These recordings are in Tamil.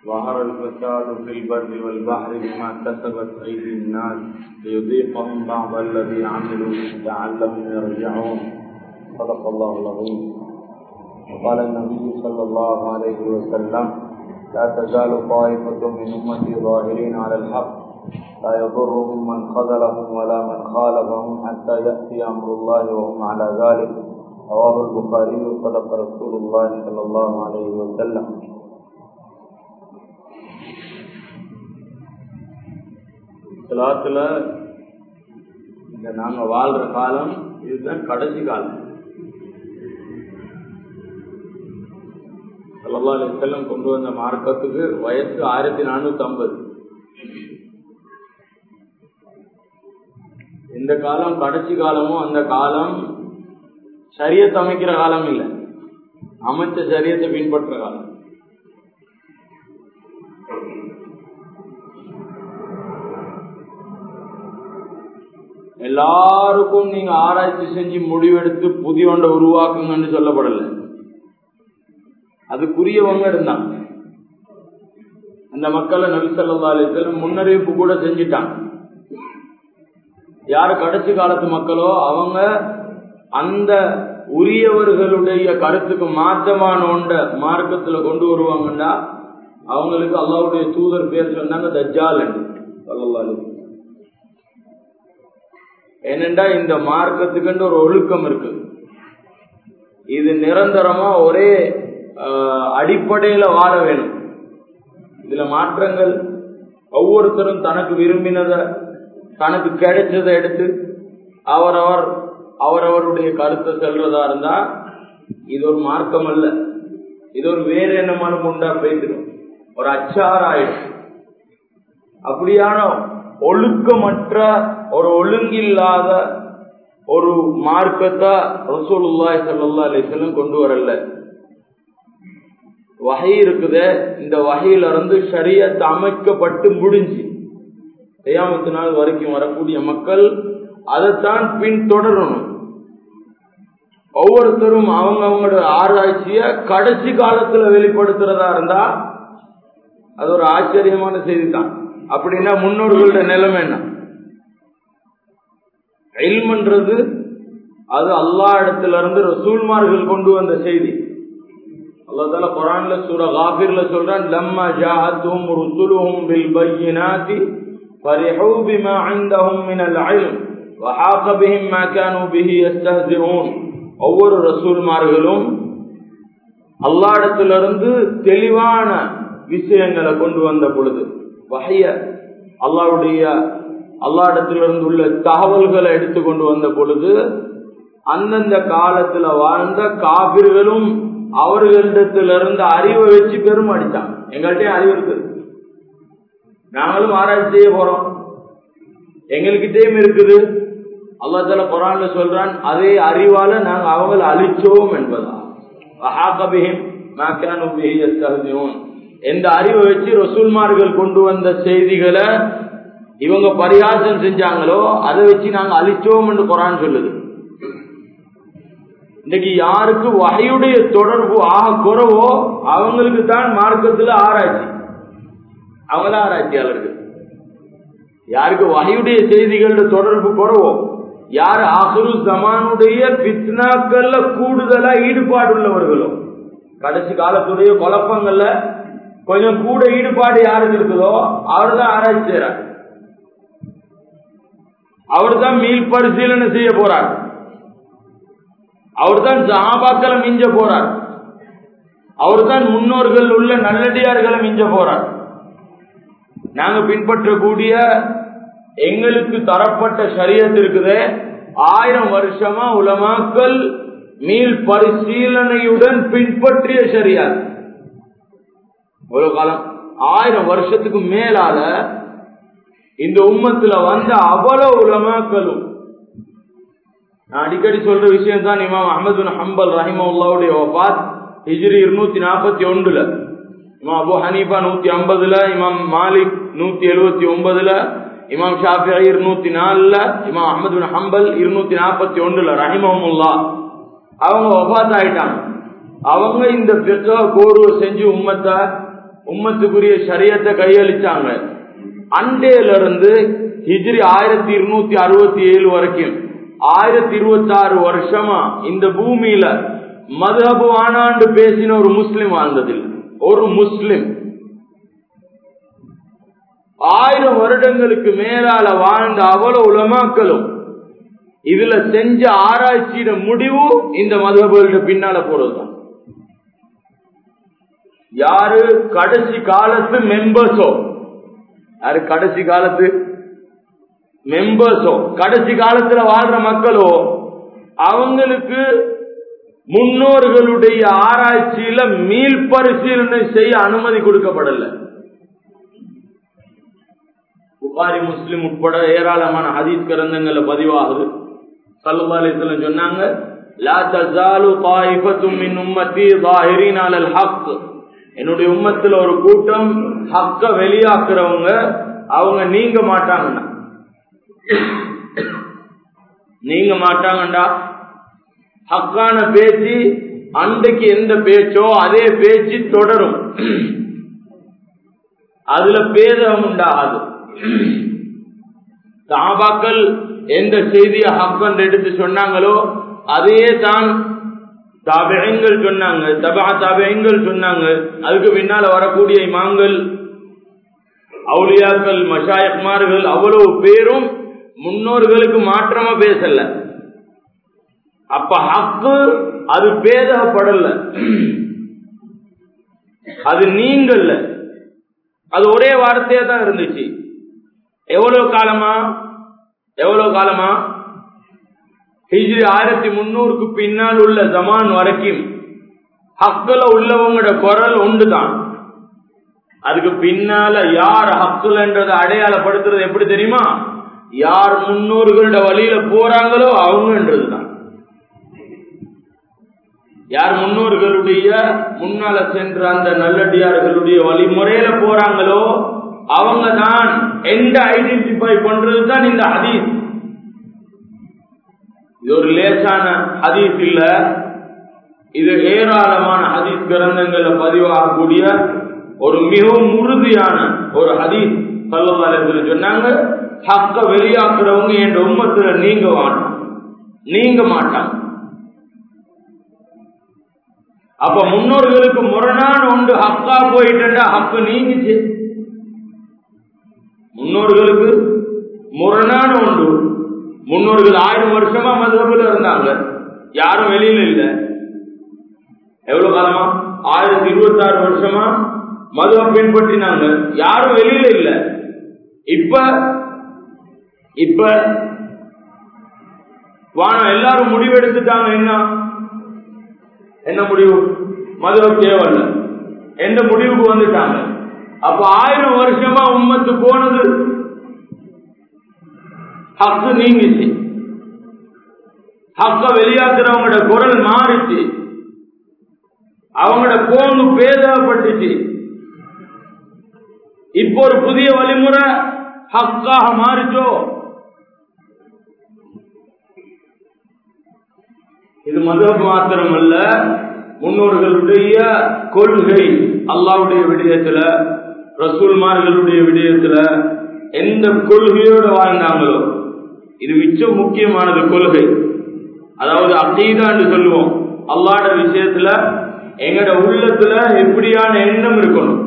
ظهر الفساد في البر والبحر بما كسبت أيدي الناس ليذيقهم بعض الذي عملوا لعلهم يرجعون صدق الله العظيم وقال النبي صلى الله عليه وسلم لا تزال طائفة من أمتي ظاهرين على الحق لا يضرهم من خذلهم ولا من خالفهم حتى يأتي أمر الله وهم على ذلك رواه البخاري صدق رسول الله صلى الله عليه وسلم இஸ்லாத்துல இந்த நாங்க வாழ்ற காலம் இதுதான் கடைசி காலம் சல்லா அலிசல்லம் கொண்டு வந்த மார்க்கத்துக்கு வயசு ஆயிரத்தி நானூத்தி ஐம்பது இந்த காலம் கடைசி காலமும் அந்த காலம் சரியத்தை அமைக்கிற காலம் இல்லை அமைச்ச சரியத்தை பின்பற்ற காலம் எல்லாருக்கும் நீங்க ஆராய்ச்சி செஞ்சு முடிவெடுத்து புதிய ஒன்றை உருவாக்குங்கன்னு சொல்லப்படல அதுக்குரியவங்க இருந்தாங்க அந்த மக்களை நபிசல்லா அலிசல்லம் முன்னறிவிப்பு கூட செஞ்சிட்டாங்க யாரு கடைசி காலத்து மக்களோ அவங்க அந்த உரியவர்களுடைய கருத்துக்கு மாற்றமான ஒன்ற மார்க்கத்துல கொண்டு வருவாங்கன்னா அவங்களுக்கு அல்லாவுடைய தூதர் பேர் சொன்னாங்க தஜ்ஜால் சொல்லி ஏனென்றா இந்த மார்க்கத்துக்குன்ற ஒரு ஒழுக்கம் இருக்கு இது நிரந்தரமா ஒரே அடிப்படையில வாழ வேணும் இதுல மாற்றங்கள் ஒவ்வொருத்தரும் தனக்கு விரும்பினத தனக்கு கிடைச்சதை எடுத்து அவரவர் அவரவருடைய கருத்தை செல்றதா இருந்தா இது ஒரு மார்க்கம் அல்ல இது ஒரு வேற என்ன மனம் உண்டா போயிடும் ஒரு அச்சார ஆயிடும் அப்படியான ஒழுக்கமற்ற ஒரு ஒழுங்கில்லாத ஒரு மார்க்கத்தை ரசூலுல்லாய் சல்லா அலிஸ்லம் கொண்டு வரல வகை இருக்குது இந்த வகையில இருந்து சரியத்தை அமைக்கப்பட்டு முடிஞ்சு செய்யாமத்து நாள் வரைக்கும் வரக்கூடிய மக்கள் அதைத்தான் பின்தொடரணும் ஒவ்வொருத்தரும் அவங்க அவங்களோட ஆராய்ச்சிய கடைசி காலத்துல வெளிப்படுத்துறதா இருந்தா அது ஒரு ஆச்சரியமான செய்தி தான் அப்படின்னா முன்னோர்களோட நிலைமை என்ன எல்மன்றது அது அல்லா இடத்துல இருந்து ரசூல்மார்கள் கொண்டு வந்த செய்தி அல்லாஹால குரான்ல சூர காபிர்ல சொல்றான் லம்மா ஜாஅத்துஹும் ருசுலுஹும் பில் பையினாத்தி ஃபரிஹூ பிமா இந்தஹும் மினல் இல்ம் வஹாக பிஹிம் மா கானூ பிஹி யஸ்தஹ்சிஊன் ஒவ்வொரு ரசூல்மார்களும் அல்லா இடத்திலிருந்து தெளிவான விஷயங்களை கொண்டு வந்த பொழுது வகைய அல்லாவுடைய அல்லாடத்திலிருந்து உள்ள தகவல்களை எடுத்து கொண்டு வந்த பொழுது அந்தந்த காலத்துல வாழ்ந்த காபிர்களும் அவர்களிடத்திலிருந்து அறிவை வச்சு பெரும் அடித்தாங்க எங்கள்கிட்ட அறிவு இருக்குது நாங்களும் ஆராய்ச்சி செய்ய போறோம் எங்கள்கிட்டயும் இருக்குது அல்லா தால குரான்ல சொல்றான் அதே அறிவால நாங்க அவங்களை அழிச்சோம் என்பதா எந்த அறிவை வச்சு ரசூல்மார்கள் கொண்டு வந்த செய்திகளை இவங்க பரிகாசம் செஞ்சாங்களோ அதை வச்சு நாங்க அழிச்சோம் என்று குரான் சொல்லுது இன்னைக்கு யாருக்கு வகையுடைய தொடர்பு ஆக குறவோ அவங்களுக்கு தான் மார்க்கத்துல ஆராய்ச்சி அவங்கள ஆராய்ச்சியாளர்கள் யாருக்கு வகையுடைய செய்திகளோட தொடர்பு குறவோ யார் ஆகுரு ஜமானுடைய பித்னாக்கள்ல கூடுதலா ஈடுபாடு உள்ளவர்களோ கடைசி காலத்துடைய குழப்பங்கள்ல கொஞ்சம் கூட ஈடுபாடு யாருக்கு இருக்குதோ அவர் தான் ஆராய்ச்சி செய்யறார் அவர் தான் மீள் பரிசீலனை செய்ய போறார் அவர் தான் ஜாபாக்களை மிஞ்ச போறார் அவர் தான் முன்னோர்கள் உள்ள நல்லடியார்களை மிஞ்ச போறார் நாங்க பின்பற்றக்கூடிய எங்களுக்கு தரப்பட்ட சரியத் இருக்குது ஆயிரம் வருஷமா உலமாக்கள் மீள் பரிசீலனையுடன் பின்பற்றிய சரியாது ஒரு காலம் ஆயிரம் வருஷத்துக்கு மேலால இந்த உம்மத்துல வந்த அவ்வளவு உலமாக்களும் நான் அடிக்கடி சொல்ற விஷயம் தான் இமாம் அஹமது ஹம்பல் ரஹிமுல்லாவுடைய வபாத் ஹிஜ்ரி இருநூத்தி நாற்பத்தி ஒன்றுல இமாம் அபு ஹனீஃபா நூத்தி ஐம்பதுல இமாம் மாலிக் நூத்தி எழுபத்தி ஒன்பதுல இமாம் ஷாஃபி இருநூத்தி நாலுல இமாம் அஹமது ஹம்பல் இருநூத்தி நாற்பத்தி ஒன்றுல ரஹிமஹமுல்லா அவங்க வபாத் ஆயிட்டாங்க அவங்க இந்த பிற்க கோர்வை செஞ்சு உம்மத்தை உம்மத்துக்குரிய சரியத்தை கையளிச்சாங்க அண்டையில இருந்து ஹிஜ்ரி ஆயிரத்தி இருநூத்தி அறுபத்தி ஏழு வரைக்கும் ஆயிரத்தி இருபத்தி ஆறு வருஷமா இந்த பூமியில மதுஹபு ஆனாண்டு பேசின ஒரு முஸ்லிம் வாழ்ந்ததில்லை ஒரு முஸ்லிம் ஆயிரம் வருடங்களுக்கு மேலால வாழ்ந்த அவ்வளவு உலமாக்களும் இதுல செஞ்ச ஆராய்ச்சியிட முடிவு இந்த மதுபுகள பின்னால போறதுதான் யாரு கடைசி காலத்து மெம்பர்ஸோ யாரு கடைசி காலத்து மெம்பர்ஸோ கடைசி காலத்துல வாழ்ற மக்களோ அவங்களுக்கு முன்னோர்களுடைய ஆராய்ச்சியில மீள் பரிசீலனை செய்ய அனுமதி கொடுக்கப்படல புகாரி முஸ்லிம் உட்பட ஏராளமான ஹதீஸ் கிரந்தங்கள்ல பதிவாகுது சல்லுபாலிசலம் சொன்னாங்க லா தஸாலு தாயிஃபத்தும் மின் உம்மத்தி ظاهرين على الحق என்னுடைய உம்மத்துல ஒரு கூட்டம் ஹக்க வெளியாக்குறவங்க அவங்க நீங்க மாட்டாங்கண்ணா நீங்க மாட்டாங்கண்டா ஹக்கான பேச்சு அன்றைக்கு எந்த பேச்சோ அதே பேச்சு தொடரும் அதுல பேதம் உண்டாகாது சாபாக்கள் எந்த செய்தியை ஹக்கன் எடுத்து சொன்னாங்களோ அதையே தான் தபைங்கள் சொன்னாங்க தபா தபைங்கள் சொன்னாங்க அதுக்கு பின்னால வரக்கூடிய இமாங்கள் அவுலியாக்கள் மஷாயக்மார்கள் அவ்வளவு பேரும் முன்னோர்களுக்கு மாற்றமா பேசல அப்ப ஹக்கு அது பேதப்படல அது நீங்கல்ல அது ஒரே வார்த்தையா தான் இருந்துச்சு எவ்வளவு காலமா எவ்வளவு காலமா ஹிஜ்ரி ஆயிரத்தி முன்னூறுக்கு பின்னால் உள்ள ஜமான் வரைக்கும் ஹக்குல உள்ளவங்களோட குரல் ஒன்றுதான் அதுக்கு பின்னால யார் ஹக்குலன்றதை அடையாளப்படுத்துறது எப்படி தெரியுமா யார் முன்னோர்களோட வழியில போறாங்களோ அவங்கன்றதுதான் யார் முன்னோர்களுடைய முன்னால சென்ற அந்த நல்லடியார்களுடைய வழிமுறையில போறாங்களோ அவங்க தான் எந்த ஐடென்டிஃபை பண்றது தான் இந்த ஹதீஸ் இது ஒரு லேசான ஹதீஸ் இல்ல இது ஏராளமான ஹதீஸ் கிரந்தங்கள்ல பதிவாகக்கூடிய ஒரு மிகவும் உறுதியான ஒரு ஹதீஸ் பல்லவாலத்துல சொன்னாங்க ஹக்க வெளியாக்குறவங்க என்ற உம்மத்துல நீங்க வாட்டான் நீங்க மாட்டாங்க அப்ப முன்னோர்களுக்கு முரணான ஒன்று ஹக்கா போயிட்டா ஹக்கு நீங்கிச்சு முன்னோர்களுக்கு முரணான ஒன்று முன்னோர்கள் ஆயிரம் வருஷமா மதுரபுல இருந்தாங்க யாரும் வெளியில இல்ல எவ்வளவு காலமா ஆயிரத்தி இருபத்தி ஆறு வருஷமா மதுவை பின்பற்றினாங்க யாரும் வெளியில இல்ல இப்ப இப்ப வானம் எல்லாரும் முடிவெடுத்துட்டாங்க என்ன என்ன முடிவு மதுரை தேவையில்ல எந்த முடிவுக்கு வந்துட்டாங்க அப்ப ஆயிரம் வருஷமா உம்மத்து போனது ஹக்கு நீங்கிச்சு ஹக்க வெளியாக்குறவங்களோட குரல் மாறிச்சு அவங்களோட கோங்கு பேதப்பட்டுச்சு இப்போ ஒரு புதிய வழிமுறை ஹக்காக மாறிச்சோ இது மதம் மாத்திரம் அல்ல முன்னோர்களுடைய கொள்கை அல்லாவுடைய விடயத்துல ரசூல்மார்களுடைய விடயத்துல எந்த கொள்கையோட வாழ்ந்தாங்களோ இது மிச்சம் முக்கியமானது கொள்கை அதாவது அக்கீதான்னு சொல்லுவோம் அல்லாட விஷயத்துல எங்கட உள்ளத்துல எப்படியான எண்ணம் இருக்கணும்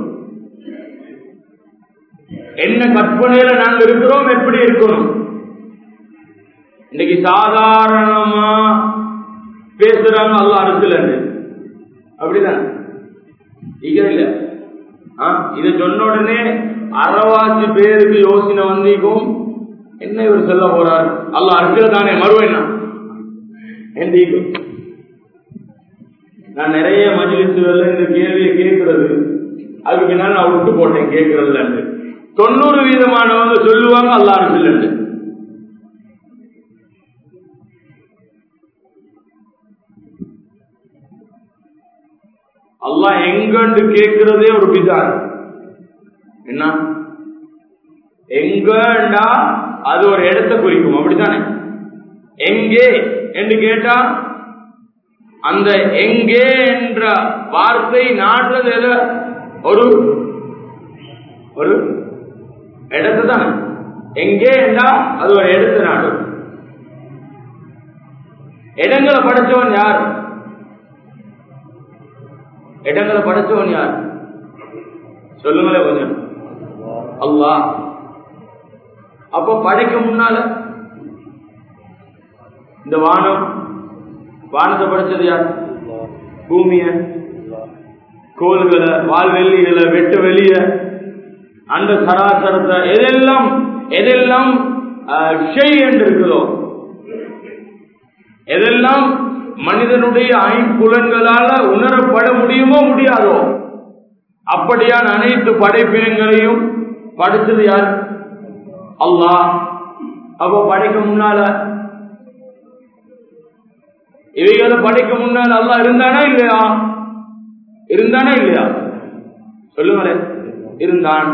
என்ன கற்பனையில நாங்க இருக்கிறோம் எப்படி இருக்கணும் இன்னைக்கு சாதாரணமா பேசுறாங்க அல்ல அரசுல அப்படிதான் இங்க இல்ல இத சொன்ன உடனே அறவாசி பேருக்கு யோசனை வந்திக்கும் என்ன இவர் சொல்ல போறார் அல்ல அரசியல் தானே மறுவேனா எந்திக்கும் நான் நிறைய மஜிலிசுகள்ல இந்த கேள்வியை கேட்கறது அதுக்கு பின்னால் நான் விட்டு போட்டேன் கேட்கறதுல தொண்ணூறு வீதமானவங்க சொல்லுவாங்க அல்ல அரசியல் அல்லாஹ் எங்கன்னு கேட்கிறதே ஒரு பிதான் என்ன எங்கண்டா அது ஒரு இடத்தை குறிக்கும் அப்படித்தானே எங்கே என்று கேட்டா அந்த எங்கே என்ற வார்த்தை நாடுறது எத ஒரு ஒரு இடத்து தான் எங்கே என்றா அது ஒரு எடுத்து நாடு இடங்களை படைச்சவன் யார் இடங்களை படைச்சவன் யார் சொல்லுங்களேன் கொஞ்சம் அல்லாஹ் அப்ப படைக்க முன்னால இந்த வானம் வானத்தை படைச்சது யார் பூமிய கோள்களை வால்வெள்ளிகளை வெட்டு வெளிய அந்த சராசரத்தை எதெல்லாம் எதெல்லாம் ஷெய் என்று இருக்குதோ எதெல்லாம் மனிதனுடைய ஐம்புலன்களால உணரப்பட முடியுமோ முடியாதோ அப்படியான அனைத்து படைப்பினங்களையும் படைச்சது யார் அல்லாஹ் அப்போ படைக்க முன்னால இவைகளை படைக்க முன்னால் அல்லா இருந்தானா இல்லையா இருந்தானா இல்லையா சொல்லுங்களேன் இருந்தான்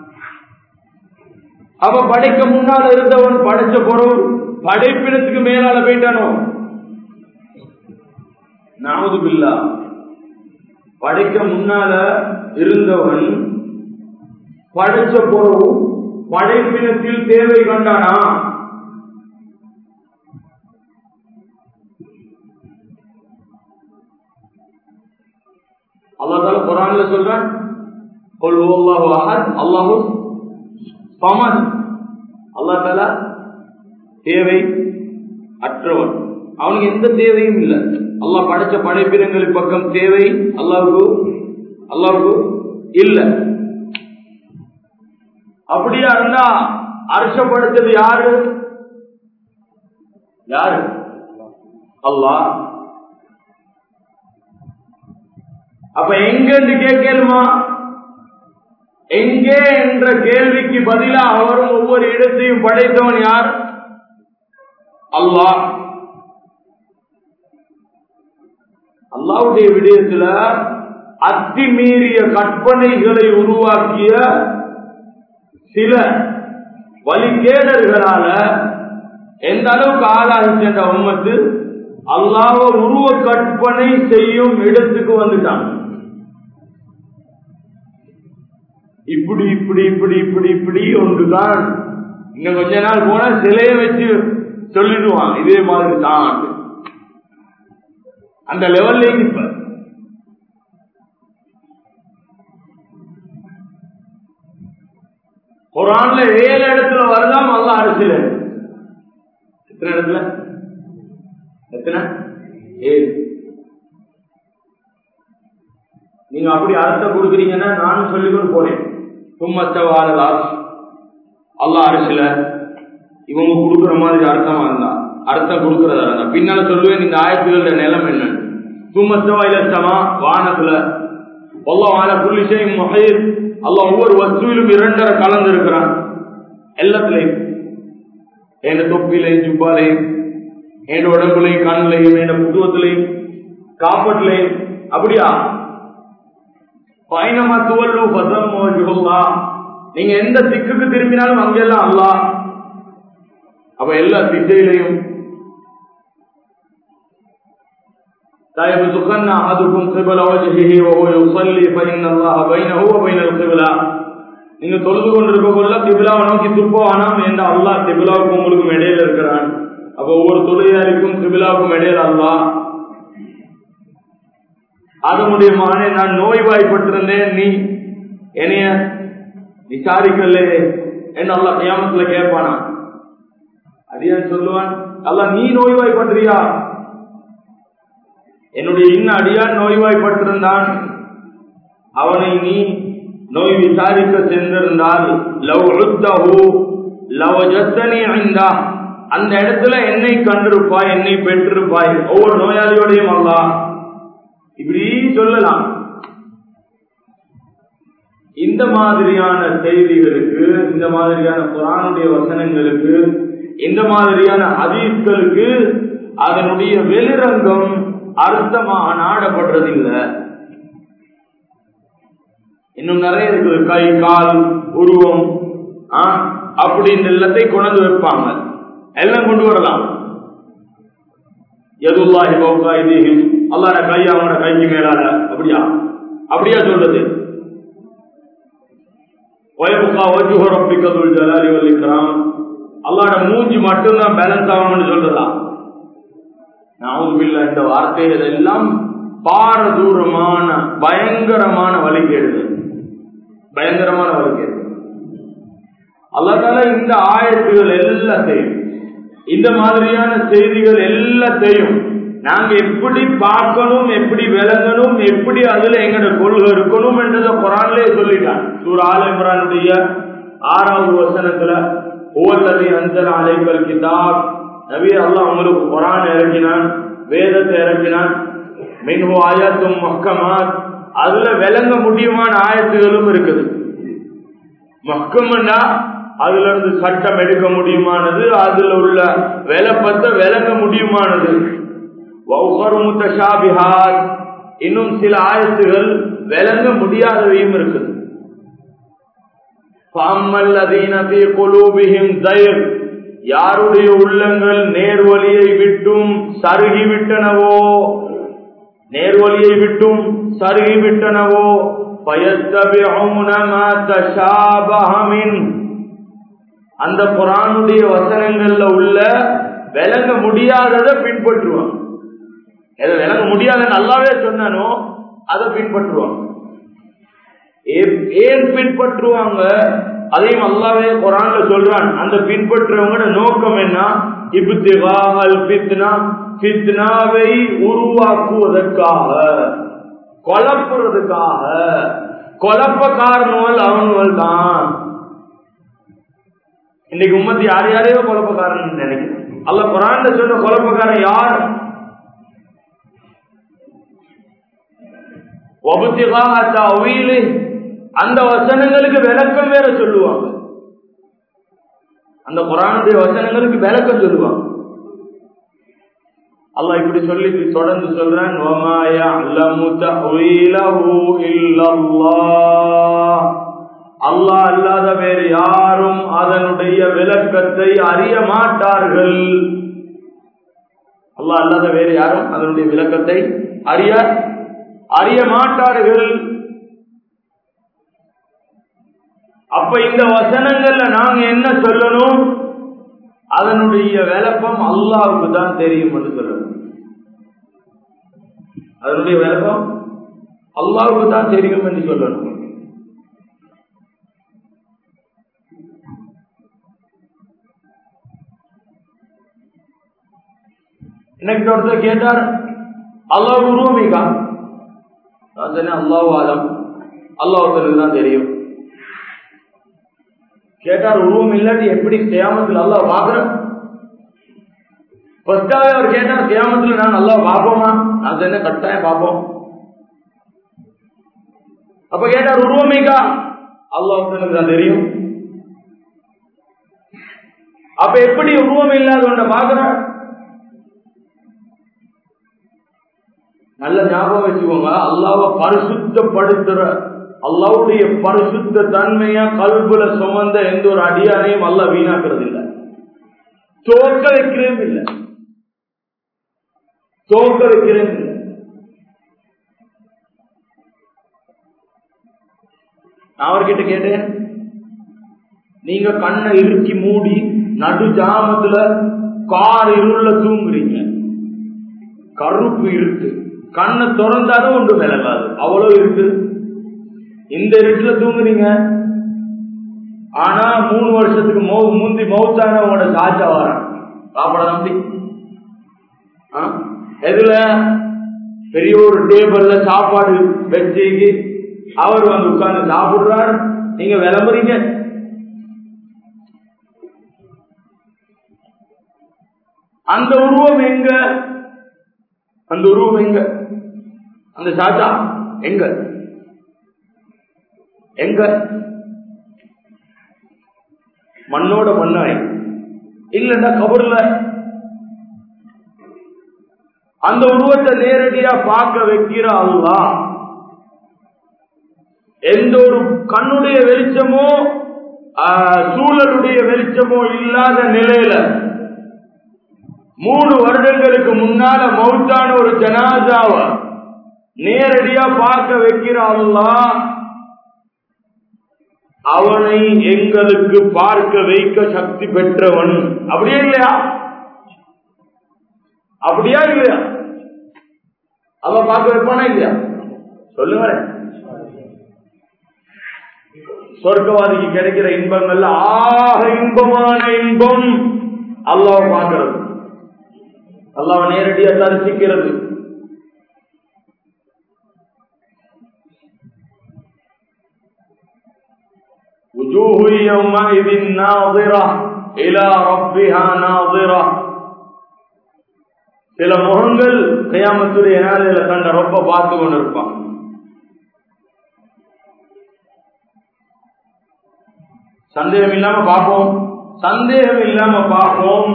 அப்ப படைக்க முன்னால இருந்தவன் படைச்ச பொருள் படைப்பினத்துக்கு மேலால போயிட்டானோ நாமது பில்லா படைக்க முன்னால இருந்தவன் படைச்ச பொருள் படைப்பினத்தில் தேவை கண்டானா அல்லாஹால குரான்ல சொல்றான் அல்லாஹு சமன் அல்லா தாலா தேவை அற்றவன் அவனுக்கு எந்த தேவையும் இல்லை அல்லாஹ் படைச்ச படைப்பினங்கள் பக்கம் தேவை அல்லாவுக்கு அல்லாவுக்கு இல்லை அப்படியா இருந்தா அரசப்படுத்தது யாரு யாரு அல்லாஹ் அப்ப எங்க கேட்கலுமா எங்கே என்ற கேள்விக்கு பதிலாக வரும் ஒவ்வொரு இடத்தையும் படைத்தவன் யார் அல்லாஹ் அல்லாவுடைய விடயத்துல அத்திமீறிய கற்பனைகளை உருவாக்கிய சில வழிகேடர்களால எந்த அளவுக்கு ஆளாகி சென்ற உம்மத்து அல்லாவ உருவ கற்பனை செய்யும் இடத்துக்கு வந்துட்டான் இப்படி இப்படி இப்படி இப்படி இப்படி ஒன்றுதான் இன்னும் கொஞ்ச நாள் போனா சிலைய வச்சு சொல்லிடுவான் இதே மாதிரி தான் அந்த லெவல்ல இப்ப குரான்ல ஏழு இடத்துல வரலாம் அல்ல அரசியல் எத்தனை இடத்துல எத்தனை ஏழு நீங்க அப்படி அர்த்தம் கொடுக்குறீங்கன்னா நானும் சொல்லிக்கொண்டு போனேன் சும்மத்தவாத அல்லா அரசுல இவங்க கொடுக்குற மாதிரி அர்த்தமா இருந்தா அர்த்தம் கொடுக்கறதா இருந்தா பின்னால சொல்லுவேன் இந்த ஆயத்துகளோட நிலம் என்ன சும்மத்தவா இலட்சமா வானத்துல அல்லா வான புள்ளிசையும் மொஹீர் அல்லா ஒவ்வொரு வஸ்துவிலும் இரண்டரை கலந்து இருக்கிறான் எல்லாத்துலயும் என் தொப்பிலையும் ஜுப்பாலையும் என் உடம்புலையும் கண்ணிலையும் என் புத்துவத்திலையும் காப்பட்லையும் அப்படியா பயணமா துவல்லு பதம் ஜுகுல்லா நீங்க எந்த திக்குக்கு திரும்பினாலும் அங்கெல்லாம் அல்லா அப்ப எல்லா திசையிலையும் طيب تقنع احدكم قبل وجهه وهو يصلي فان الله بينه وبين القبلة நீங்க தொழுது கொண்டிருக்க கொள்ள திபிலாவை நோக்கி துப்பவானாம் என்ற அல்லாஹ் திபிலாவுக்கும் உங்களுக்கும் இடையில இருக்கிறான் அப்ப ஒவ்வொரு தொழுகையாருக்கும் திபிலாவுக்கும் இடையில அல்லாஹ் அதனுடைய மகனே நான் நோய்வாய்ப்பட்டிருந்தேன் நீ என்னைய விசாரிக்கல என்ன அல்லா கியாமத்துல கேட்பானா அடியான் சொல்லுவான் அல்ல நீ நோய்வாய்ப்பட்டிருக்கியா என்னுடைய இன்ன அடியான் நோய்வாய்ப்பட்டிருந்தான் அவனை நீ நோய் விசாரிக்க சென்றிருந்தால் லவ் உத்தஹு லவ் ஜத்தனி ஐந்தா அந்த இடத்துல என்னை கண்டிருப்பாய் என்னை பெற்றிருப்பாய் ஒவ்வொரு நோயாளியோடையும் அல்லா இப்படி சொல்லலாம் இந்த மாதிரியான செய்திகளுக்கு இந்த மாதிரியான குரானுடைய வசனங்களுக்கு இந்த மாதிரியான ஹதீஸ்களுக்கு அதனுடைய வெளிரங்கம் அர்த்தமாக நாடப்படுறதில்லை இன்னும் நிறைய இருக்குது கை கால் உருவம் அப்படின்னு எல்லாத்தையும் கொண்டு வைப்பாங்க எல்லாம் கொண்டு வரலாம் எதுல்லாஹி பௌகா இதீஹிம் அல்லாஹ் கை அவனோட கைக்கு மேலால அப்படியா அப்படியா சொல்றது வயமுகா வஜுஹ ரப்பிக துல் ஜலாலி வல் இக்ராம் அல்லாஹ்ட மூஞ்சி மட்டும்தான் பேலன்ஸ் ஆகணும்னு சொல்றதா நவுதுபில்லா இந்த வார்த்தைகள் எல்லாம் பாரதூரமான பயங்கரமான வழிகேடுகள் பயங்கரமான வழிகேடு அல்லாஹால இந்த ஆயத்துகள் எல்லாத்தையும் இந்த மாதிரியான செய்திகள் எல்லாத்தையும் நாங்க எப்படி பார்க்கணும் எப்படி விளங்கணும் எப்படி அதுல எங்கட கொள்கை இருக்கணும் என்றதை குரான்லயே சொல்லிட்டான் சூர் ஆல் இம்ரானுடைய ஆறாவது வசனத்துல ஓல்லதை அஞ்சல் அலைகள் கிதாப் நபி அல்லாஹ் உங்களுக்கு குரான் இறக்கினான் வேதத்தை இறக்கினான் மின்ஹு ஆயத்தும் மக்கமாத் அதுல விளங்க முடியுமான ஆயத்துகளும் இருக்குது மக்கம்னா அதுல இருந்து சட்டம் எடுக்க முடியுமானது அதுல உள்ள விலப்பத்தை விளங்க முடியுமானது இன்னும் சில ஆயத்துகள் விளங்க முடியாதவையும் இருக்குது யாருடைய உள்ளங்கள் நேர்வழியை விட்டும் சருகி விட்டனவோ நேர்வழியை விட்டும் சருகி விட்டனவோ அந்த குரானுடைய வசனங்கள்ல உள்ள விளங்க முடியாததை பின்பற்றுவான் எதை விளங்க முடியாத நல்லாவே சொன்னானோ அதை பின்பற்றுவாங்க ஏன் பின்பற்றுவாங்க அதையும் அல்லாவே குரான்ல சொல்றான் அந்த பின்பற்றுறவங்க நோக்கம் என்ன இப்திகால் பித்னா பித்னாவை உருவாக்குவதற்காக குழப்புறதுக்காக குழப்ப காரணங்கள் அவனுகள் தான் இன்னைக்கு உம்மத்தி யார் யாரையோ குழப்பக்காரன் நினைக்கிறேன் அல்ல குரான்ல சொல்ற குழப்பக்காரன் யார் அந்த வசனங்களுக்கு விளக்கம் வேற சொல்லுவாங்க அந்த குரானுடைய வசனங்களுக்கு விளக்கம் சொல்லுவாங்க அல்லாஹ் இப்படி சொல்லி தொடர்ந்து சொல்றான் அல்லாஹ் அல்லாத வேறு யாரும் அதனுடைய விளக்கத்தை அறிய மாட்டார்கள் அல்லாஹ் அல்லாத வேறு யாரும் அதனுடைய விளக்கத்தை அறிய அறிய மாட்டார்கள் அப்ப இந்த வசனங்கள்ல நாங்க என்ன சொல்லணும் அதனுடைய விளப்பம் அல்லாவுக்கு தான் தெரியும் என்று சொல்லணும் அதனுடைய விளப்பம் அல்லாவுக்கு தான் தெரியும் என்று சொல்லணும் எனக்கு ஒருத்தர் கேட்டார் அல்லாஹ் உருவமிகா நான் சொன்னேன் அல்லாஹ் ஆலம் அல்லாஹ் ஒருத்தருக்கு தான் தெரியும் கேட்டார் உருவம் இல்லாட்டி எப்படி கியாமத்தில் அல்லாஹ் பாக்குறேன் ஃபர்ஸ்டாவே அவர் கேட்டார் கியாமத்தில் நான் நல்லா பார்ப்போமா நான் சொன்னேன் கட்டாயம் பார்ப்போம் அப்ப கேட்டார் உருவமிகா அல்லாஹ் ஒருத்தனுக்கு தான் தெரியும் அப்ப எப்படி உருவம் இல்லாத ஒன்றை பாக்குறார் நல்ல ஞாபகம் வச்சுக்கோங்க அல்லாவை பரிசுத்தப்படுத்துற அல்லாவுடைய பரிசுத்த தன்மையா கல்புல சுமந்த எந்த ஒரு அடியாரையும் அல்ல வீணாக்குறது இல்லை தோக்க வைக்கிறதும் இல்லை தோக்க வைக்கிறதும் இல்லை நான் அவர்கிட்ட கேட்டேன் நீங்க கண்ணை இறுக்கி மூடி நடு ஜாமத்துல கார் இருள தூங்குறீங்க கருப்பு இருக்கு கண்ணை திறந்தாலும் ஒன்று விலகாது அவ்வளவு இருக்கு இந்த இருட்டுல தூங்குறீங்க ஆனா மூணு வருஷத்துக்கு மௌ முந்தி மௌத்தான உங்களோட சாச்சா வரான் சாப்பிட நம்பி எதுல பெரிய ஒரு டேபிள்ல சாப்பாடு வச்சு அவர் வந்து உட்கார்ந்து சாப்பிடுறார் நீங்க விளம்புறீங்க அந்த உருவம் எங்க அந்த உருவம் எங்க அந்த சாச்சா எங்க எங்க மண்ணோட மண்ணாய் இல்லன்னா கபர்ல அந்த உருவத்தை நேரடியா பார்க்க வைக்கிற அல்லா எந்த ஒரு கண்ணுடைய வெளிச்சமோ சூழலுடைய வெளிச்சமோ இல்லாத நிலையில மூணு வருடங்களுக்கு முன்னால மௌத்தான ஒரு ஜனாதாவ நேரடியா பார்க்க வைக்கிற அல்லா அவனை எங்களுக்கு பார்க்க வைக்க சக்தி பெற்றவன் அப்படியே இல்லையா அப்படியா இல்லையா அவன் பார்க்க வைப்பானா இல்லையா சொல்லுங்க சொர்க்கவாதிக்கு கிடைக்கிற இன்பங்கள்ல ஆக இன்பமான இன்பம் அல்லாஹ் பார்க்கிறது அல்லாஹ் நேரடியா தரிசிக்கிறது وجوه يومئذ ناظرة إلى ربها ناظرة சில முகங்கள் கையாமத்துடைய நாளில கண்ட ரொம்ப பார்த்து கொண்டிருப்பான் சந்தேகம் இல்லாம பார்ப்போம் சந்தேகம் இல்லாம பார்ப்போம்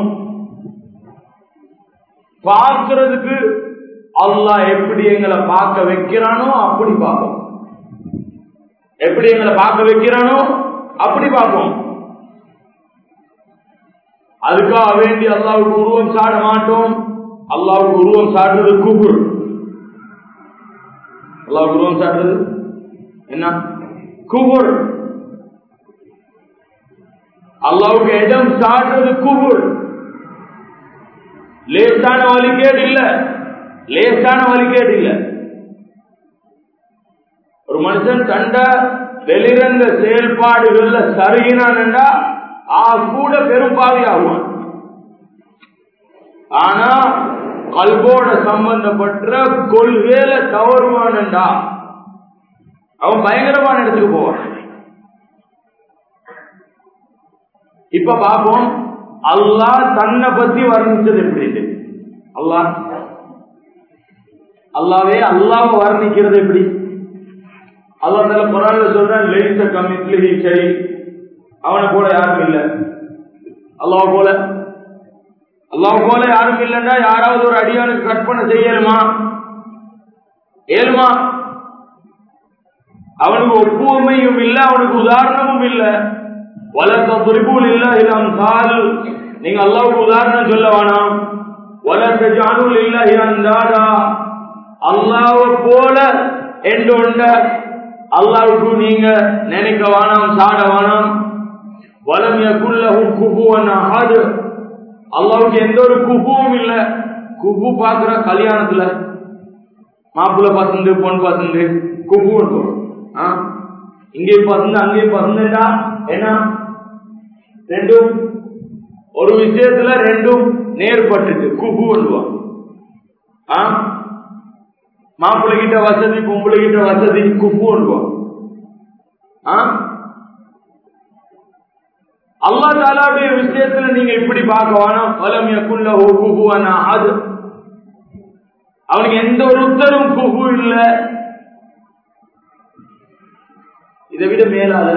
பார்க்கிறதுக்கு அல்லாஹ் எப்படி எங்களை பார்க்க வைக்கிறானோ அப்படி பார்ப்போம் எப்படி எங்களை பார்க்க வைக்கிறானோ அப்படி பார்ப்போம் அதுக்காக வேண்டி அல்லாவுக்கு உருவம் சாட மாட்டோம் அல்லாவுக்கு உருவம் சாடுறது குபுர் அல்லாவுக்கு உருவம் சாடுறது என்ன குபுர் அல்லாவுக்கு இடம் சாடுறது குபுர் லேசான வழிகேடு இல்ல லேசான வழிகேடு இல்ல ஒரு மனுஷன் கண்ட வெளிரங்க செயல்பாடுகள்ல சருகினான்டா ஆ கூட பெரும்பாவி ஆகுவான் ஆனா கல்போட சம்பந்தப்பட்ட கொள்கையில தவறுவான்டா அவன் பயங்கரமான இடத்துக்கு போவான் இப்ப பாப்போம் அல்லாஹ் தன்னை பத்தி வர்ணிச்சது எப்படி அல்லாஹ் அல்லாவே அல்லாஹ் வர்ணிக்கிறது எப்படி அல்லாஹ் தல குரான்ல சொல்றான் லைச கமித்லிஹி ஷை அவனை போல யாரும் இல்ல அல்லாஹ் போல அல்லாஹ் போல யாரும் இல்லைன்னா யாராவது ஒரு அடியானுக்கு கற்பனை செய்யலுமா ஏழுமா அவனுக்கு ஒப்புவமையும் இல்ல அவனுக்கு உதாரணமும் இல்ல வளர்த்த துரிபூல் இல்ல இல்லாமல் நீங்க அல்லாவுக்கு உதாரணம் சொல்ல வேணாம் வளர்த்த ஜானுல் இல்ல இறந்தாடா அல்லாவ போல என்று உண்ட அல்லாவுக்கு நீங்க நினைக்க வேணாம் சாட வேணாம் வலம் யகுல்லஹு குபுவன் அஹத் அல்லாவுக்கு எந்த ஒரு குபுவும் இல்ல குபு பாக்குற கல்யாணத்துல மாப்பிள்ள பசந்து பொன் பசந்து குபுன்னு இங்கே பசந்து அங்கே பசந்துடா என்ன ரெண்டும் ஒரு விஷயத்துல ரெண்டும் நேர்பட்டுச்சு குபுன்னுவான் மாப்பிள்ளை கிட்ட வசதி பொம்பளை கிட்ட வசதி குப்புன்னுவான் அல்லா தாலாவுடைய விஷயத்துல நீங்க இப்படி பார்க்க வேணும் பலம் எக்குள்ள குகுவானா அது அவனுக்கு எந்த ஒரு உத்தரும் குகு இல்ல இதை விட மேலால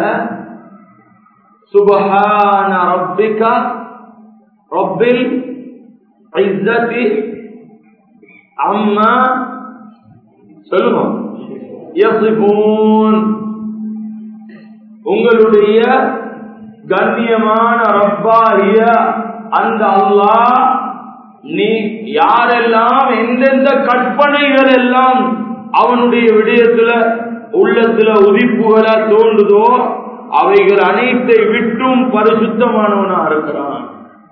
சுபஹான ரப்பிகா ரப்பில் இஸ்ஸதி அம்மா சொல்லுவோம் உங்களுடைய கண்ணியமான ரப்பாகிய அந்த அல்லாஹ் நீ யாரெல்லாம் எந்தெந்த கற்பனைகள் எல்லாம் அவனுடைய விடயத்துல உள்ளத்துல உதிப்புகளா தோன்றுதோ அவைகள் அனைத்தை விட்டும் பரிசுத்தமானவனா இருக்கிறான்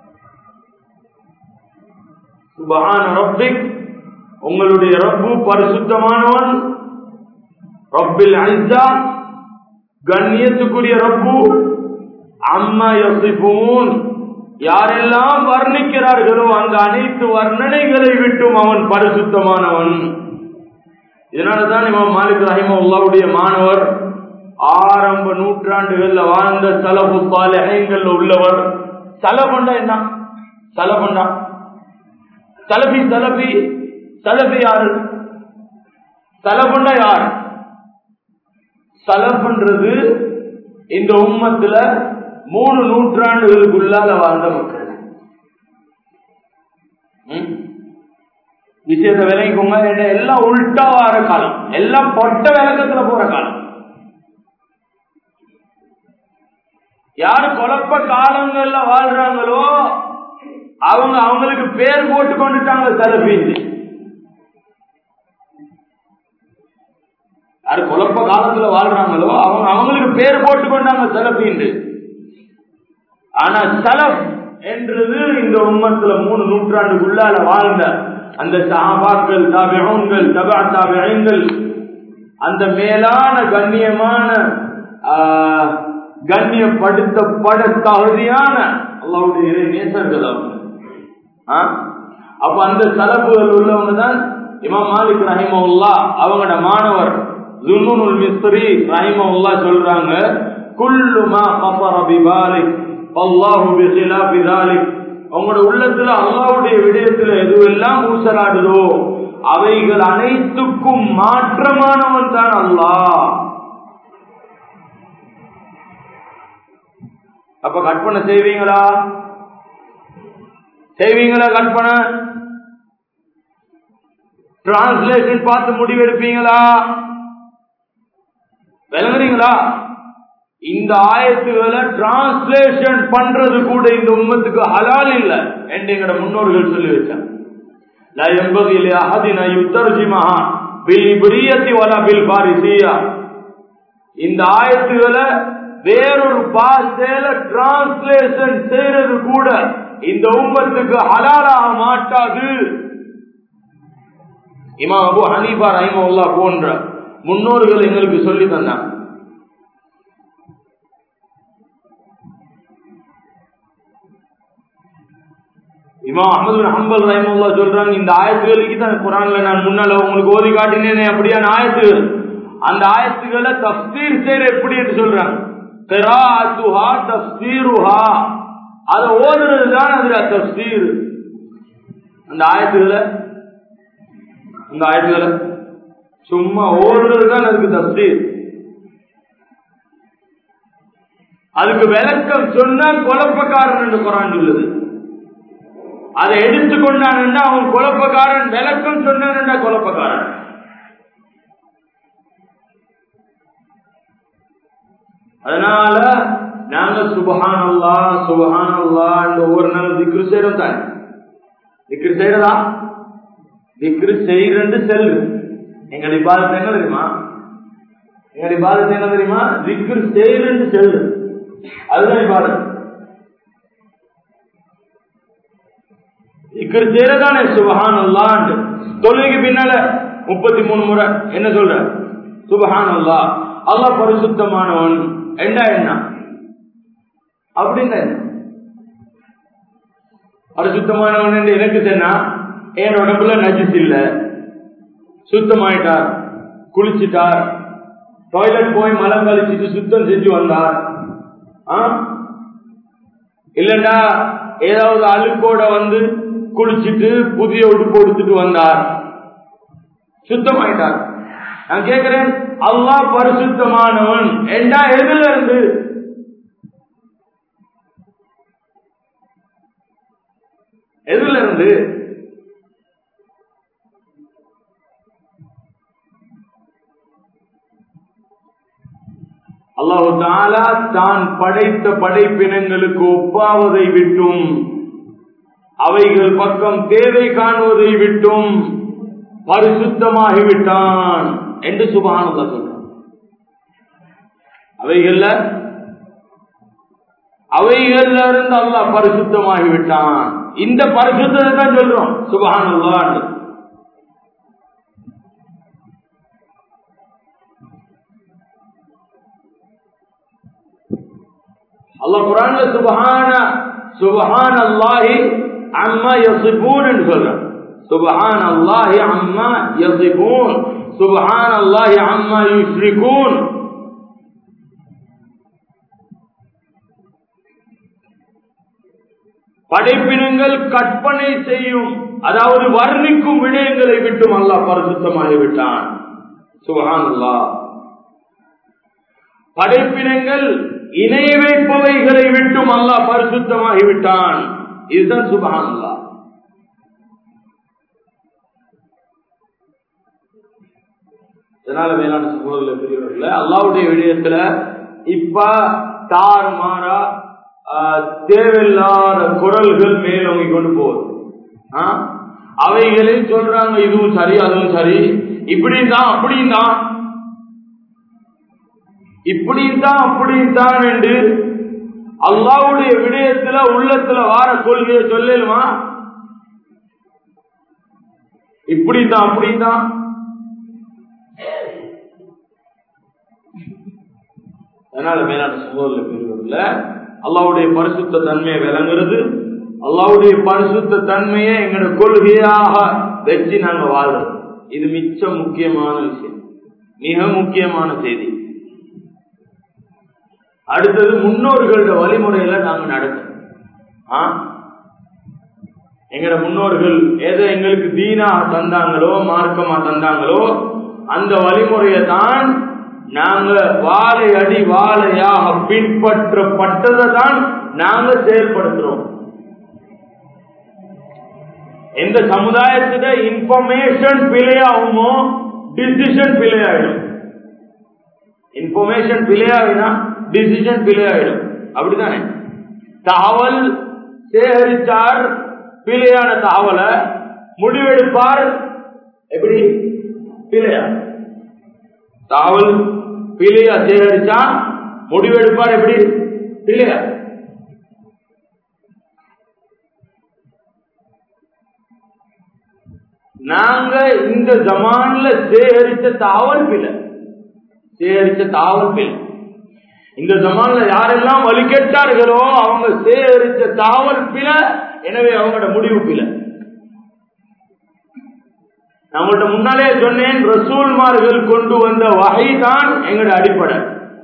சுபஹான ரப்பிக் உங்களுடைய ரப்பு பரிசுத்தமானவன் ரப்பில் அழித்தா கண்ணியத்துக்குரிய ரப்பு அம்மா யோசிப்போன் யாரெல்லாம் வர்ணிக்கிறார்களோ அந்த அனைத்து வர்ணனைகளை விட்டும் அவன் பரிசுத்தமானவன் இதனாலதான் இவன் மாலிக் ரஹிமுல்லாவுடைய மாணவர் ஆரம்ப நூற்றாண்டுகள்ல வாழ்ந்த சலபு சாலைகள் உள்ளவர் சலபண்டா என்ன சலபண்டா சலபி சலபி சலபி யாரு சலபண்டா யார் சலபன்றது இந்த உம்மத்துல மூணு நூற்றாண்டுகளுக்குள்ளால வாழ்ந்த மக்கள் விஷயத்தை விளங்கிக்கோங்க என்ன எல்லாம் உள்டா வார காலம் எல்லாம் பொட்ட விளக்கத்துல போற காலம் யாரு குழப்ப காலங்கள்ல வாழ்றாங்களோ அவங்க அவங்களுக்கு பேர் போட்டு கொண்டுட்டாங்க சலபீந்து யாரு குழப்ப காலத்துல வாழ்றாங்களோ அவங்க அவங்களுக்கு பேர் போட்டு கொண்டாங்க சலப்பின்னு ஆனா சலப் என்றது இந்த உம்மத்துல மூணு நூற்றாண்டுக்குள்ளால வாழ்ந்த அந்த சஹாபாக்கள் தாபிகள் தபா தாபிகள் அந்த மேலான கண்ணியமான கண்ணியப்படுத்தப்பட தகுதியான அல்லாவுடைய நேசர்கள் அவங்க அப்ப அந்த சலப்புகள் உள்ளவங்க தான் இமாம் மாலிக் ரஹிமவுல்லா அவங்களோட மாணவர் ஜுனுல் மிஸ்ரி ரஹிமவுல்லா சொல்றாங்க குல்லு மா கஃபர பிபாலிக் அல்லாஹு பிகிலாஃபி ذلك உங்களோட உள்ளத்துல அல்லாஹ்வுடைய விடயத்துல எதுவெல்லாம் ஊசலாடுதோ அவைகள் அனைத்துக்கும் மாற்றமானவன் தான் அல்லாஹ் அப்ப கற்பனை செய்வீங்களா செய்வீங்களா கற்பனை டிரான்ஸ்லேஷன் பார்த்து முடிவெடுப்பீங்களா விளங்குறீங்களா இந்த ஆயத்துகளை டிரான்ஸ்லேஷன் பண்றது கூட இந்த உம்மத்துக்கு ஹலால் இல்ல என்று எங்கட முன்னோர்கள் சொல்லி வச்சாங்க لا ينبغي لأحد أن يترجمها بالإبرية ولا بالفارسية இந்த ஆயத்துகளை வேறொரு பாஷையில டிரான்ஸ்லேஷன் செய்யறது கூட இந்த உம்மத்துக்கு ஹலாலாக மாட்டாது இமாம் அபு ஹனீபா ரஹிமவுல்லா போன்ற முன்னோர்கள் எங்களுக்கு சொல்லி தந்தாங்க இமாம் அஹமது ஹம்பல் ரஹிமுல்லா சொல்றாங்க இந்த ஆயத்துகளுக்கு தான் குரான்ல நான் முன்னால உங்களுக்கு ஓதி காட்டினேனே அப்படியான ஆயத்துகள் அந்த ஆயத்துகளை தப்சீர் செய்யற எப்படி என்று சொல்றாங்க கிராத்துஹா தப்சீருஹா அதை ஓதுறது தான் அதுல தப்சீர் அந்த ஆயத்துகளை அந்த ஆயத்துகளை சும்மா ஓடுறது தான் அதுக்கு தப்சீர் அதுக்கு விளக்கம் சொன்னா குழப்பக்காரன் என்று குரான் சொல்லுது அதை எடுத்துக்கொண்டான் அவன் குழப்பக்காரன் விளக்கம் சொன்னான் குழப்பக்காரன் அதனால நாங்க சுபஹான் அல்லா சுபஹான் அல்லா ஒவ்வொரு நாள் திக்ரு செய்யறோம் தானே திக்ரு செய்யறதா திக்ரு செய்யறது செல்லு எங்களுடைய பாதத்தை என்ன தெரியுமா எங்களுடைய பாதத்தை என்ன தெரியுமா திக்ரு செய்யறது செல்லு அதுதான் பாதம் இக்கர் செய்யறதானே சுபஹான் அல்லாண்டு தொழுகைக்கு பின்னால முப்பத்தி மூணு முறை என்ன சொல்ற சுபஹான் அல்லா அல்லா பரிசுத்தமானவன் என்ன என்ன அப்படின்னு பரிசுத்தமானவன் என்று எனக்கு சொன்னா என் உடம்புல நஜிஸ் இல்ல சுத்தமாயிட்டார் குளிச்சிட்டார் டாய்லெட் போய் மலம் கழிச்சிட்டு சுத்தம் செஞ்சு வந்தார் இல்லண்டா ஏதாவது அழுக்கோட வந்து குளிச்சுட்டு புதிய உடுப்பு எடுத்துட்டு வந்தார் சுத்தமாயிட்டார் நான் கேட்கிறேன் அல்லா பரிசுத்தமானவன் என்றா எதுல இருந்து எதுல இருந்து அல்லாஹு தாலா தான் படைத்த படைப்பினங்களுக்கு ஒப்பாவதை விட்டும் அவைகள் பக்கம் தேவை காணுவதை விட்டும் பரிசுத்தமாகிவிட்டான் என்று சுபானந்தா சொல்றான் அவைகள்ல அவைகள்ல இருந்து அல்லா பரிசுத்தமாகிவிட்டான் இந்த பரிசுத்தத்தை தான் சொல்றோம் சுபானல்லா அல்லாஹ் குரான்ல சுபஹான சுபஹான் அல்லாஹி அம்மா யசிபூன் சொல்றான் சுபஹான் அல்லாஹி அம்மா யசிபூன் சுபஹான் அல்லாஹி அம்மா யுஷ்ரிகூன் படைப்பினங்கள் கற்பனை செய்யும் அதாவது வர்ணிக்கும் விடயங்களை விட்டும் அல்லாஹ் பரிசுத்தமாகிவிட்டான் சுபஹான் அல்லாஹ் படைப்பினங்கள் இணை வைப்பவைகளை விட்டும் அல்லாஹ் பரிசுத்தமாகிவிட்டான் இதுதான் சுபஹான் அல்லா இதனால மேலான சகோதர பெரியவர்கள அல்லாவுடைய விடயத்துல இப்ப தார் மாறா தேவையில்லாத குரல்கள் மேலோங்கி கொண்டு போகுது அவைகளே சொல்றாங்க இதுவும் சரி அதுவும் சரி இப்படின் தான் அப்படின் தான் இப்படித்தான் அப்படித்தான் என்று அல்லாவுடைய விடயத்துல உள்ளத்துல வார கொள்கையை சொல்லலுமா இப்படித்தான் அப்படித்தான் அதனால மேலான சகோதர பெறுவதில்ல அல்லாவுடைய பரிசுத்த தன்மையை விளங்குறது அல்லாவுடைய பரிசுத்த தன்மையை எங்களோட கொள்கையாக வச்சு நாங்க வாழ்றோம் இது மிச்ச முக்கியமான விஷயம் மிக முக்கியமான செய்தி அடுத்தது முன்னோர்களோட வழிமுறையில நாங்க நடக்கணும் எங்கட முன்னோர்கள் எதை எங்களுக்கு தீனா தந்தாங்களோ மார்க்கமா தந்தாங்களோ அந்த வழிமுறையை தான் நாங்க வாழை அடி வாழையாக பின்பற்றப்பட்டதை தான் நாங்க செயல்படுத்துறோம் எந்த சமுதாயத்துல இன்ஃபர்மேஷன் பிழையாகுமோ டிசிஷன் பிழையாயிடும் இன்ஃபர்மேஷன் பிழையாகினா டிசிஷன் பிழையாயிடும் அப்படித்தானே தகவல் சேகரித்தார் பிழையான தகவலை முடிவெடுப்பார் எப்படி பிழையா தகவல் பிழையா சேகரிச்சா முடிவெடுப்பார் எப்படி பிழையா நாங்க இந்த ஜமான்ல சேகரிச்ச தாவல் பிழை சேகரிச்ச தாவல் பிழை இந்த ஜமான்ல யாரெல்லாம் வழிகெட்டார்களோ அவங்க சேகரிச்ச தாவல் பிழை எனவே அவங்களோட முடிவு பிழை நான் உங்கள்கிட்ட முன்னாலே சொன்னேன் ரசூல்மார்கள் கொண்டு வந்த வகை தான் எங்களோட அடிப்படை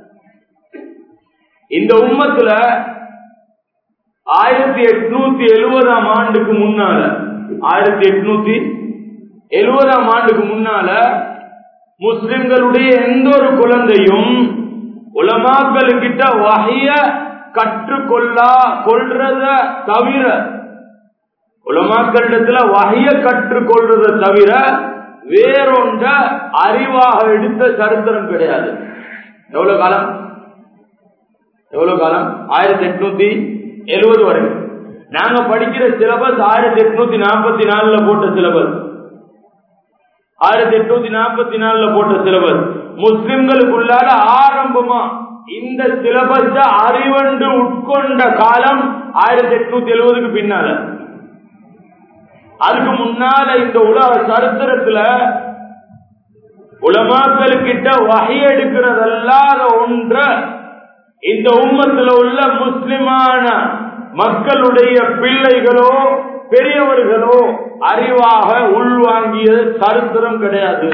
இந்த உம்மத்துல ஆயிரத்தி எட்நூத்தி எழுபதாம் ஆண்டுக்கு முன்னால ஆயிரத்தி எட்நூத்தி எழுபதாம் ஆண்டுக்கு முன்னால முஸ்லிம்களுடைய எந்த ஒரு குழந்தையும் உலமாக்களுக்கிட்ட வகைய கற்றுக்கொள்ளா கொள்றத தவிர உலமாக்களிடத்துல வகைய கற்றுக்கொள்றத தவிர வேறொன்ற அறிவாக எடுத்த சரித்திரம் கிடையாது எவ்வளவு காலம் எவ்வளவு காலம் ஆயிரத்தி எட்நூத்தி எழுபது வரை நாங்க படிக்கிற சிலபஸ் ஆயிரத்தி எட்நூத்தி நாற்பத்தி நாலுல போட்ட சிலபஸ் ஆயிரத்தி எட்நூத்தி நாற்பத்தி நாலுல போட்ட சிலபஸ் முஸ்லிம்களுக்குள்ளால ஆரம்பமா இந்த சிலபஸ அறிவண்டு உட்கொண்ட காலம் ஆயிரத்தி எட்நூத்தி எழுபதுக்கு பின்னால அதுக்கு முன்னால இந்த உலக சரித்திரத்துல உலமாக்களுக்கிட்ட வகை எடுக்கிறதல்லாத ஒன்ற இந்த உம்மத்துல உள்ள முஸ்லிமான மக்களுடைய பிள்ளைகளோ பெரியவர்களோ அறிவாக உள்வாங்கிய சரித்திரம் கிடையாது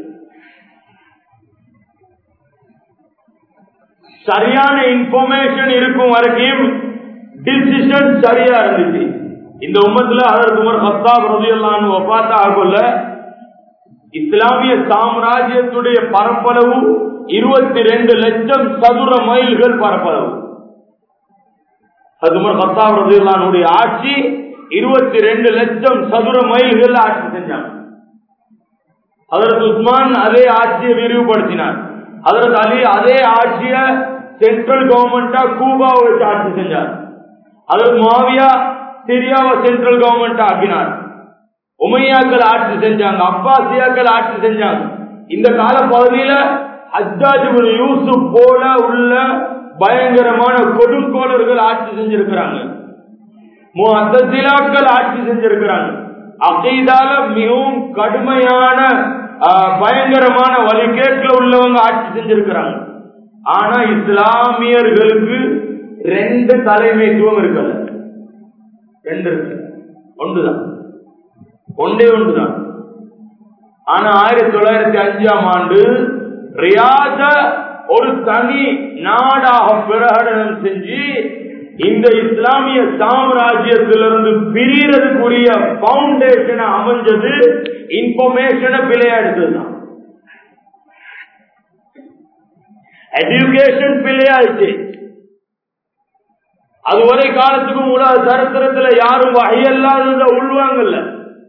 சரியான இன்ஃபர்மேஷன் இருக்கும் வரைக்கும் டிசிஷன் சரியா இருந்துச்சு இந்த உம்மத்துல அதற்கு உமர் ஹத்தாப் ரதியல்லான்னு ஒப்பாத்தா ஆகல இஸ்லாமிய சாம்ராஜ்யத்துடைய பரப்பளவு இருபத்தி ரெண்டு லட்சம் சதுர மைல்கள் பரப்பளவு அதுமர் ஹத்தாப் ரதியல்லானுடைய ஆட்சி இருபத்தி ரெண்டு லட்சம் சதுர மைல்கள் ஆட்சி செஞ்சாங்க அதற்கு உஸ்மான் அதே ஆட்சியை விரிவுபடுத்தினார் அதற்கு அலி அதே ஆட்சியை சென்ட்ரல் கவர்மெண்டா கூபாவை வச்சு ஆட்சி செஞ்சார் அதற்கு மாவியா சிரியாவை சென்ட்ரல் கவர்மெண்ட் ஆக்கினார் உமையாக்கள் ஆட்சி செஞ்சாங்க அப்பாசியாக்கள் ஆட்சி செஞ்சாங்க இந்த கால பகுதியில ஹஜ்ஜாஜ் யூசுப் போல உள்ள பயங்கரமான கொடுங்கோளர்கள் ஆட்சி செஞ்சிருக்கிறாங்க முத்தசிலாக்கள் ஆட்சி செஞ்சிருக்கிறாங்க அகைதால மிகவும் கடுமையான பயங்கரமான வழிகேட்டில் உள்ளவங்க ஆட்சி செஞ்சிருக்கிறாங்க ஆனா இஸ்லாமியர்களுக்கு ரெண்டு தலைமைத்துவம் இருக்கல ரெண்டு இருக்கு ஒன்றுதான் ஒன்றே ஒன்றுதான் ஆனா ஆயிரத்தி தொள்ளாயிரத்தி அஞ்சாம் ஆண்டு ரியாத ஒரு தனி நாடாக பிரகடனம் செஞ்சு இந்த இஸ்லாமிய சாம்ராஜ்யத்திலிருந்து பிரியறதுக்குரிய பவுண்டேஷனை அமைஞ்சது இன்ஃபர்மேஷனை பிழையா எடுத்ததுதான் எஜுகேஷன் பிழையாயிடுச்சு அதுவரை காலத்துக்கும் உலக சரித்திரத்துல யாரும் வகையல்லாத உள்வாங்கல்ல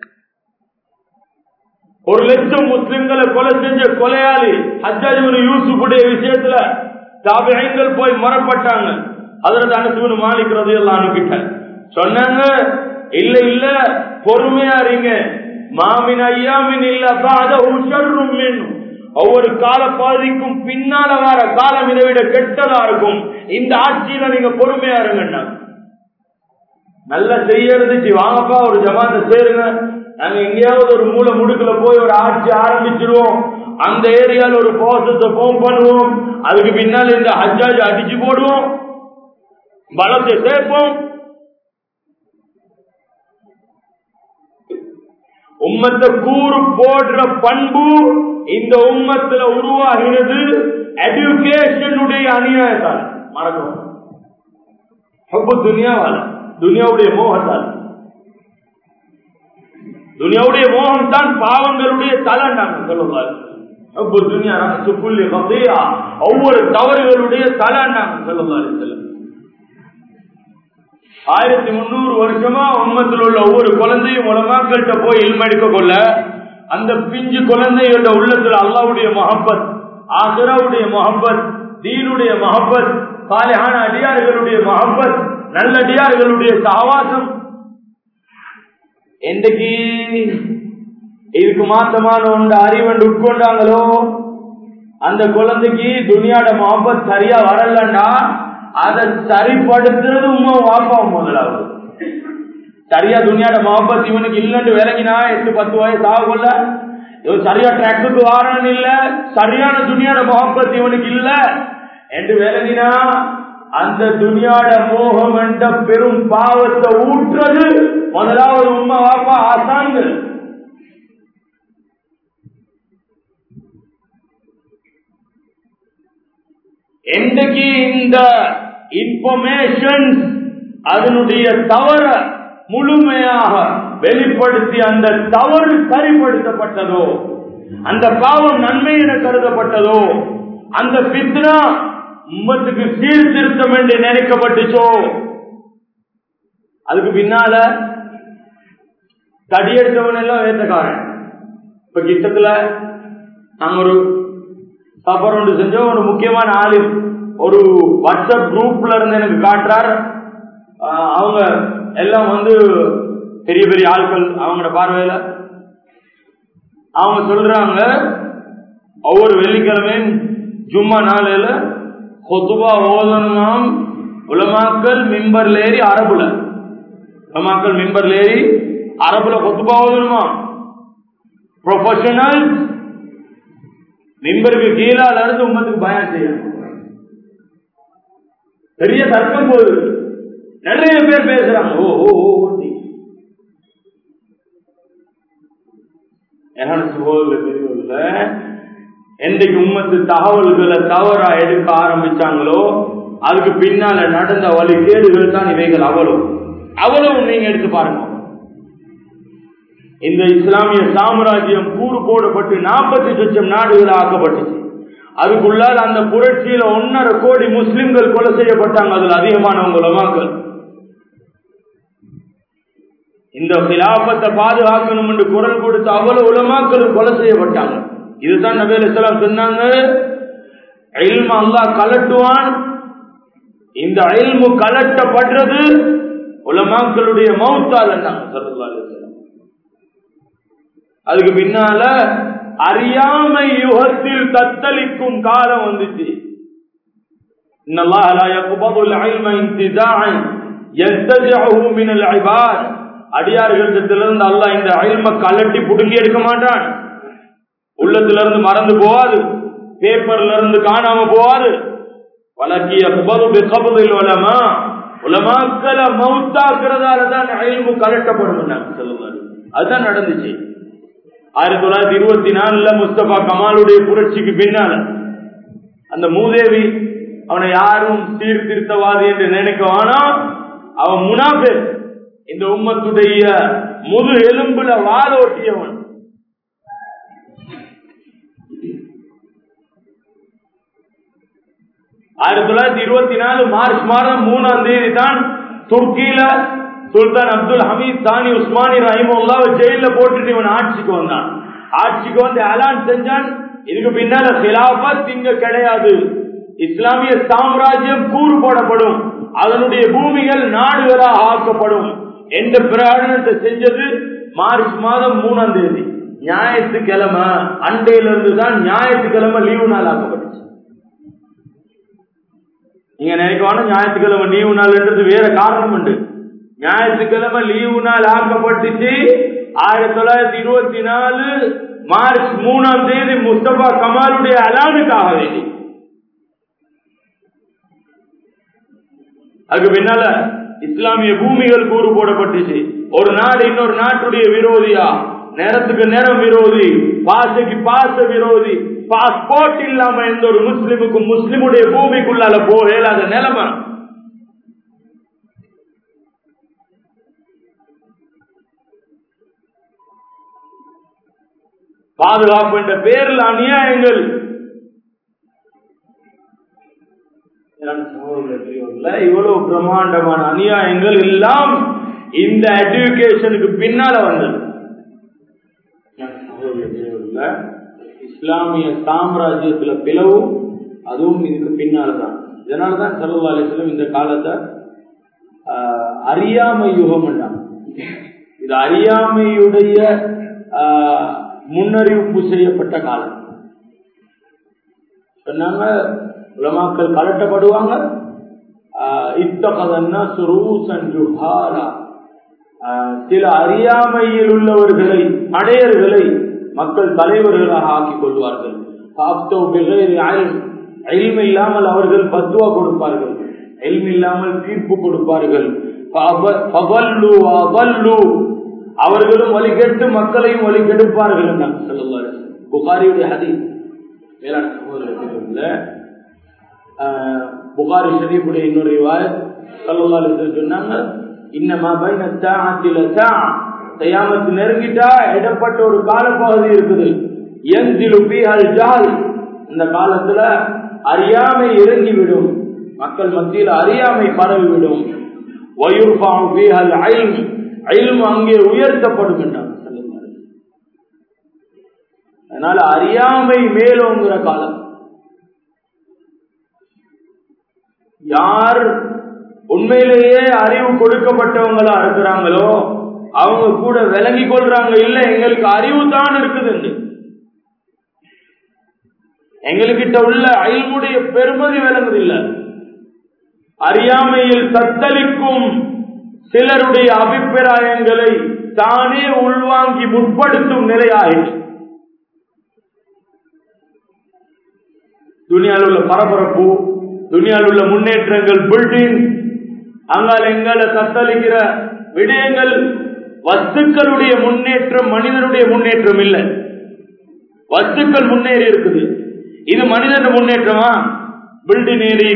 ஒரு லட்சம் முஸ்லிம்களை கொலை செஞ்ச கொலையாளி ஹஜ்ஜாஜிபுன் யூசுஃபுடைய விஷயத்துல தாபியங்கள் போய் மறப்பட்டாங்க அதற்கு அனுசுவனு மாலிக்கிறது எல்லாம் அனுப்பிட்டேன் சொன்னாங்க இல்ல இல்ல பொறுமையா இருங்க மாமின் ஐயாமின் இல்ல பாத உஷர்ரும் ஒவ்வொரு கால பகுதிக்கும் பின்னால வர காலம் இதை விட கெட்டதா இருக்கும் இந்த ஆட்சியில நீங்க பொறுமையா இருங்க நல்ல செய்ய இருந்துச்சு வாங்கப்பா ஒரு ஜமாத்தை சேருங்க நாங்க எங்கேயாவது ஒரு மூல முடுக்குல போய் ஒரு ஆட்சி ஆரம்பிச்சிருவோம் அந்த ஏரியால ஒரு போசத்தை போம் பண்ணுவோம் அதுக்கு பின்னால் இந்த ஹஜ்ஜாஜ் அடிச்சு போடுவோம் பலத்தை சேர்ப்போம் உம்மத்தை கூறு போடுற பண்பு இந்த உம்மத்துல உருவாகிறது எஜுகேஷனுடைய அநியாயத்தால் மறக்கணும் துனியாவால துனியாவுடைய மோகத்தால் துனியாவுடைய மோகம் தான் பாவங்களுடைய தலை நாங்கள் சொல்லுவார் ஒவ்வொரு தவறுகளுடைய தலை நாங்கள் சொல்லுவார் செல்லும் ஆயிரத்தி முன்னூறு வருஷமா உம்மத்தில் உள்ள ஒவ்வொரு குழந்தையும் உலமாக்கள்கிட்ட போய் இல்மெடுக்க கொள்ள அந்த பிஞ்சு குழந்தைகளோட உள்ளத்துல அல்லாவுடைய மொஹப்பத் ஆசிராவுடைய மொஹப்பத் தீனுடைய மொஹப்பத் சாலையான அடியார்களுடைய மொஹப்பத் நல்லடியார்களுடைய சாவாசம் என்றைக்கு இதுக்கு மாற்றமான ஒன்று அறிவண்டு உட்கொண்டாங்களோ அந்த குழந்தைக்கு துனியாட மொஹப்பத் சரியா வரலன்னா அதை சரிப்படுத்துறது உமா வாப்பா முதலாவது சரியா துணியாட மொஹப்பத் இவனுக்கு இல்லைன்னு விளங்கினா எட்டு பத்து வயசு ஆகல இவன் சரியா ட்ராக்குக்கு வாரணும் இல்ல சரியான துணியாட மொஹப்பத் இவனுக்கு இல்ல என்று விளங்கினா அந்த துணியாட மோகம் என்ற பெரும் பாவத்தை ஊற்றுறது முதலாவது உண்மை வாப்பா ஆசான்கள் என்றைக்கு இந்த இன்ஃபர்மேஷன் அதனுடைய தவற முழுமையாக வெளிப்படுத்தி அந்த தவறு சரிப்படுத்தப்பட்டதோ அந்த பாவம் நன்மை என கருதப்பட்டதோ அந்த பித்னா உம்மத்துக்கு சீர்திருத்தம் என்று நினைக்கப்பட்டுச்சோ அதுக்கு பின்னால தடியெடுத்தவன் எல்லாம் வேத்தக்காரன் இப்ப கிட்டத்துல நாங்க ஒரு சஃபர் ஒன்று செஞ்சோம் ஒரு முக்கியமான ஆளு ஒரு வாட்ஸ்அப் குரூப்ல இருந்து எனக்கு காட்டுறார் அவங்க எல்லாம் வந்து பெரிய பெரிய ஆட்கள் அவங்களோட பார்வையில அவங்க சொல்றாங்க ஒவ்வொரு வெள்ளிக்கிழமையும் ஜும்மா நாளையில கொத்துபா ஓதனுமாம் உலமாக்கள் மிம்பர்ல ஏறி அரபுல உலமாக்கள் மிம்பர்ல ஏறி அரபுல கொத்துபா ஓதனுமா ப்ரொஃபஷனல் மிம்பருக்கு கீழால இருந்து உமத்துக்கு பயம் செய்யணும் பெரிய தர்க்கம் போகுது நிறைய பேர் பேசுறாங்க ஓ ஓ ஓ பெரியவர்கள என்றைக்கு உம்மத்து தகவல்களை தவறா எடுக்க ஆரம்பிச்சாங்களோ அதுக்கு பின்னால நடந்த வழி கேடுகள் தான் இவைகள் அவ்வளவு அவ்வளவு நீங்க எடுத்து பாருங்க இந்த இஸ்லாமிய சாம்ராஜ்யம் கூறு போடப்பட்டு நாற்பத்தி லட்சம் நாடுகள் ஆக்கப்பட்டுச்சு அதுக்குள்ளால் அந்த புரட்சியில ஒன்னரை கோடி முஸ்லிம்கள் கொலை செய்யப்பட்டாங்க அதுல அதிகமானவங்க உலமாக்கள் இந்த கிலாபத்தை பாதுகாக்கணும் என்று குரல் கொடுத்து அவ்வளவு உலமாக்கள் கொலை செய்யப்பட்டாங்க இதுதான் நபேல் இஸ்லாம் சொன்னாங்க அல்லா கலட்டுவான் இந்த அயல்மு கலட்டப்படுறது உலமாக்களுடைய மௌத்தால் அதுக்கு பின்னால அறியாமை யுகத்தில் தத்தளிக்கும் காலம் வந்துச்சு அடியார்களிடத்திலிருந்து அல்ல இந்த அயல்ம கலட்டி புடுங்கி எடுக்க மாட்டான் உள்ளத்திலிருந்து மறந்து போவாது பேப்பர்ல இருந்து காணாம போவாது வழக்கிய கபதில் வளமா உலமாக்களை மவுத்தாக்குறதால தான் அயல்மு கலட்டப்படும் சொல்லுவாரு அதுதான் நடந்துச்சு ஆயிரத்தி தொள்ளாயிரத்தி இருபத்தி நாலுல முஸ்தபா கமாலுடைய புரட்சிக்கு பின்னால அந்த மூதேவி அவனை யாரும் சீர்திருத்தவாதி என்று நினைக்க வேணாம் அவன் முனாபே இந்த உம்மத்துடைய முது எலும்புல வாழோட்டியவன் ஆயிரத்தி தொள்ளாயிரத்தி இருபத்தி நாலு மார்ச் மாதம் மூணாம் தேதி தான் துர்க்கியில சுல்தான் அப்துல் ஹமீத் தானி உஸ்மானி ரஹிமுல்லாவை ஜெயில போட்டுட்டு இவன் ஆட்சிக்கு வந்தான் ஆட்சிக்கு வந்து அலான் செஞ்சான் இதுக்கு பின்னால சிலாபத் இங்க கிடையாது இஸ்லாமிய சாம்ராஜ்யம் கூறு போடப்படும் அதனுடைய பூமிகள் நாடுகளாக ஆக்கப்படும் என்ற பிரகடனத்தை செஞ்சது மார்ச் மாதம் மூணாம் தேதி ஞாயிற்றுக்கிழமை அண்டையில இருந்து தான் ஞாயிற்றுக்கிழமை லீவு நாள் ஆக்கப்பட்டுச்சு நீங்க நினைக்கவான ஞாயிற்றுக்கிழமை லீவு நாள்ன்றது வேற காரணம் உண்டு ஞாயிற்றுக்கிழமை லீவு நாள் ஆக்கப்பட்டுச்சு ஆயிரத்தி தொள்ளாயிரத்தி இருபத்தி நாலு மார்ச் மூணாம் தேதி முஸ்தபா கமாலுடைய அலானுக்காக வேண்டி அதுக்கு பின்னால இஸ்லாமிய பூமிகள் கூறு போடப்பட்டுச்சு ஒரு நாடு இன்னொரு நாட்டுடைய விரோதியா நேரத்துக்கு நேரம் விரோதி பாசைக்கு பாச விரோதி பாஸ்போர்ட் இல்லாம எந்த ஒரு முஸ்லிமுக்கும் முஸ்லிமுடைய பூமிக்குள்ளால போக இயலாத நிலைமை பாதுகாப்பு என்ற பேரில் அநியாயங்கள் இவ்வளவு பிரம்மாண்டமான அநியாயங்கள் எல்லாம் இந்த எஜுகேஷனுக்கு பின்னால வந்தது இஸ்லாமிய சாம்ராஜ்யத்துல பிளவு அதுவும் இதுக்கு பின்னால்தான் இதனாலதான் சல்லா அலிஸ்லம் இந்த காலத்தை அறியாமை யுகம் இது அறியாமையுடைய முன்னறிவிப்பு செய்யப்பட்ட காலம் சொன்னாங்க உலமாக்கள் கலட்டப்படுவாங்க இத்தகதன்னா சுரூசன் ஜுஹாரா சில அறியாமையில் உள்ளவர்களை அடையர்களை மக்கள் தலைவர்களாக ஆக்கிக் கொள்வார்கள் இல்லாமல் அவர்கள் பத்துவா கொடுப்பார்கள் இல்லாமல் தீர்ப்பு கொடுப்பார்கள் அவர்களும் வழி கெட்டு மக்களையும் வழி கெடுப்பார்கள் புகாரியுடைய ஹதி மேலான சகோதரத்தில் புகாரி ஷரீஃபுடைய இன்னொரு சொன்னாங்க இன்னமா பைன சாத்தில சா தயாமத்து நெருங்கிட்டா இடப்பட்ட ஒரு காலப்பகுதி இருக்குது எந்திலு பீஹல் ஜால் இந்த காலத்துல அறியாமை இறங்கிவிடும் மக்கள் மத்தியில் அறியாமை பரவிவிடும் வயுர்பாம் பீஹல் ஐம் ஐல்ம் அங்கே உயர்த்தப்படும் என்றார் அதனால அறியாமை மேலோங்கிற காலம் யார் உண்மையிலேயே அறிவு கொடுக்கப்பட்டவங்களா இருக்கிறாங்களோ அவங்க கூட விளங்கி கொள்றாங்க இல்ல எங்களுக்கு அறிவு தான் இருக்குது எங்ககிட்ட உள்ள அயல்முடைய பெருமதி விளங்குதில்லை அறியாமையில் தத்தளிக்கும் சிலருடைய அபிப்பிராயங்களை தானே உள்வாங்கி முற்படுத்தும் நிலையாயிற்று துணியால் உள்ள பரபரப்பு துணியால் உள்ள முன்னேற்றங்கள் பில்டிங் அங்கால் எங்கால தத்தளிக்கிற விடயங்கள் வஸ்துக்களுடைய முன்னேற்றம் மனிதனுடைய முன்னேற்றம் இல்லை வஸ்துக்கள் முன்னேறி இருக்குது இது மனிதன் முன்னேற்றமா பில்டிங் ஏறி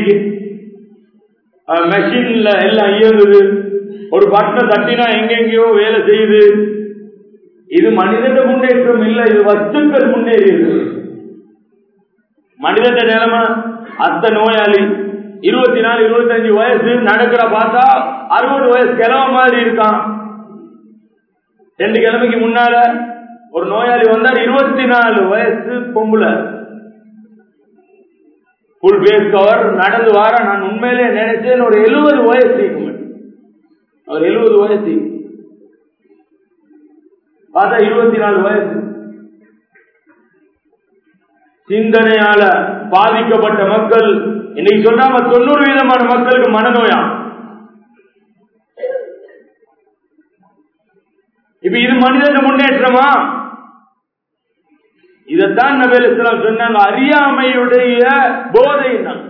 மெஷின்ல எல்லாம் இயங்குது ஒரு பட்டனை தட்டினா எங்கெங்கயோ வேலை செய்யுது இது மனிதன் முன்னேற்றம் இல்லை இது வஸ்துக்கள் முன்னேறி இருக்கு மனிதன் நிலைமை அத்த நோயாளி இருபத்தி நாலு இருபத்தஞ்சு வயசு நடக்கிற பார்த்தா அறுபது வயசு கிழவ மாதிரி இருக்கான் ரெண்டு கிழமைக்கு முன்னால ஒரு நோயாளி வந்தார் இருபத்தி நாலு வயசு பொம்புல புல் பேஸ் கவர் நடந்து வார நான் உண்மையிலே நினைச்சேன் ஒரு எழுபது வயசு அவர் எழுபது வயசு பார்த்தா இருபத்தி நாலு வயசு சிந்தனையால பாதிக்கப்பட்ட மக்கள் இன்னைக்கு சொன்னாங்க தொண்ணூறு வீதமான மக்களுக்கு மனநோயா இப்ப இது மனிதன் முன்னேற்றமா இதைத்தான் நபேல் இஸ்லாம் சொன்னாங்க அறியாமையுடைய போதை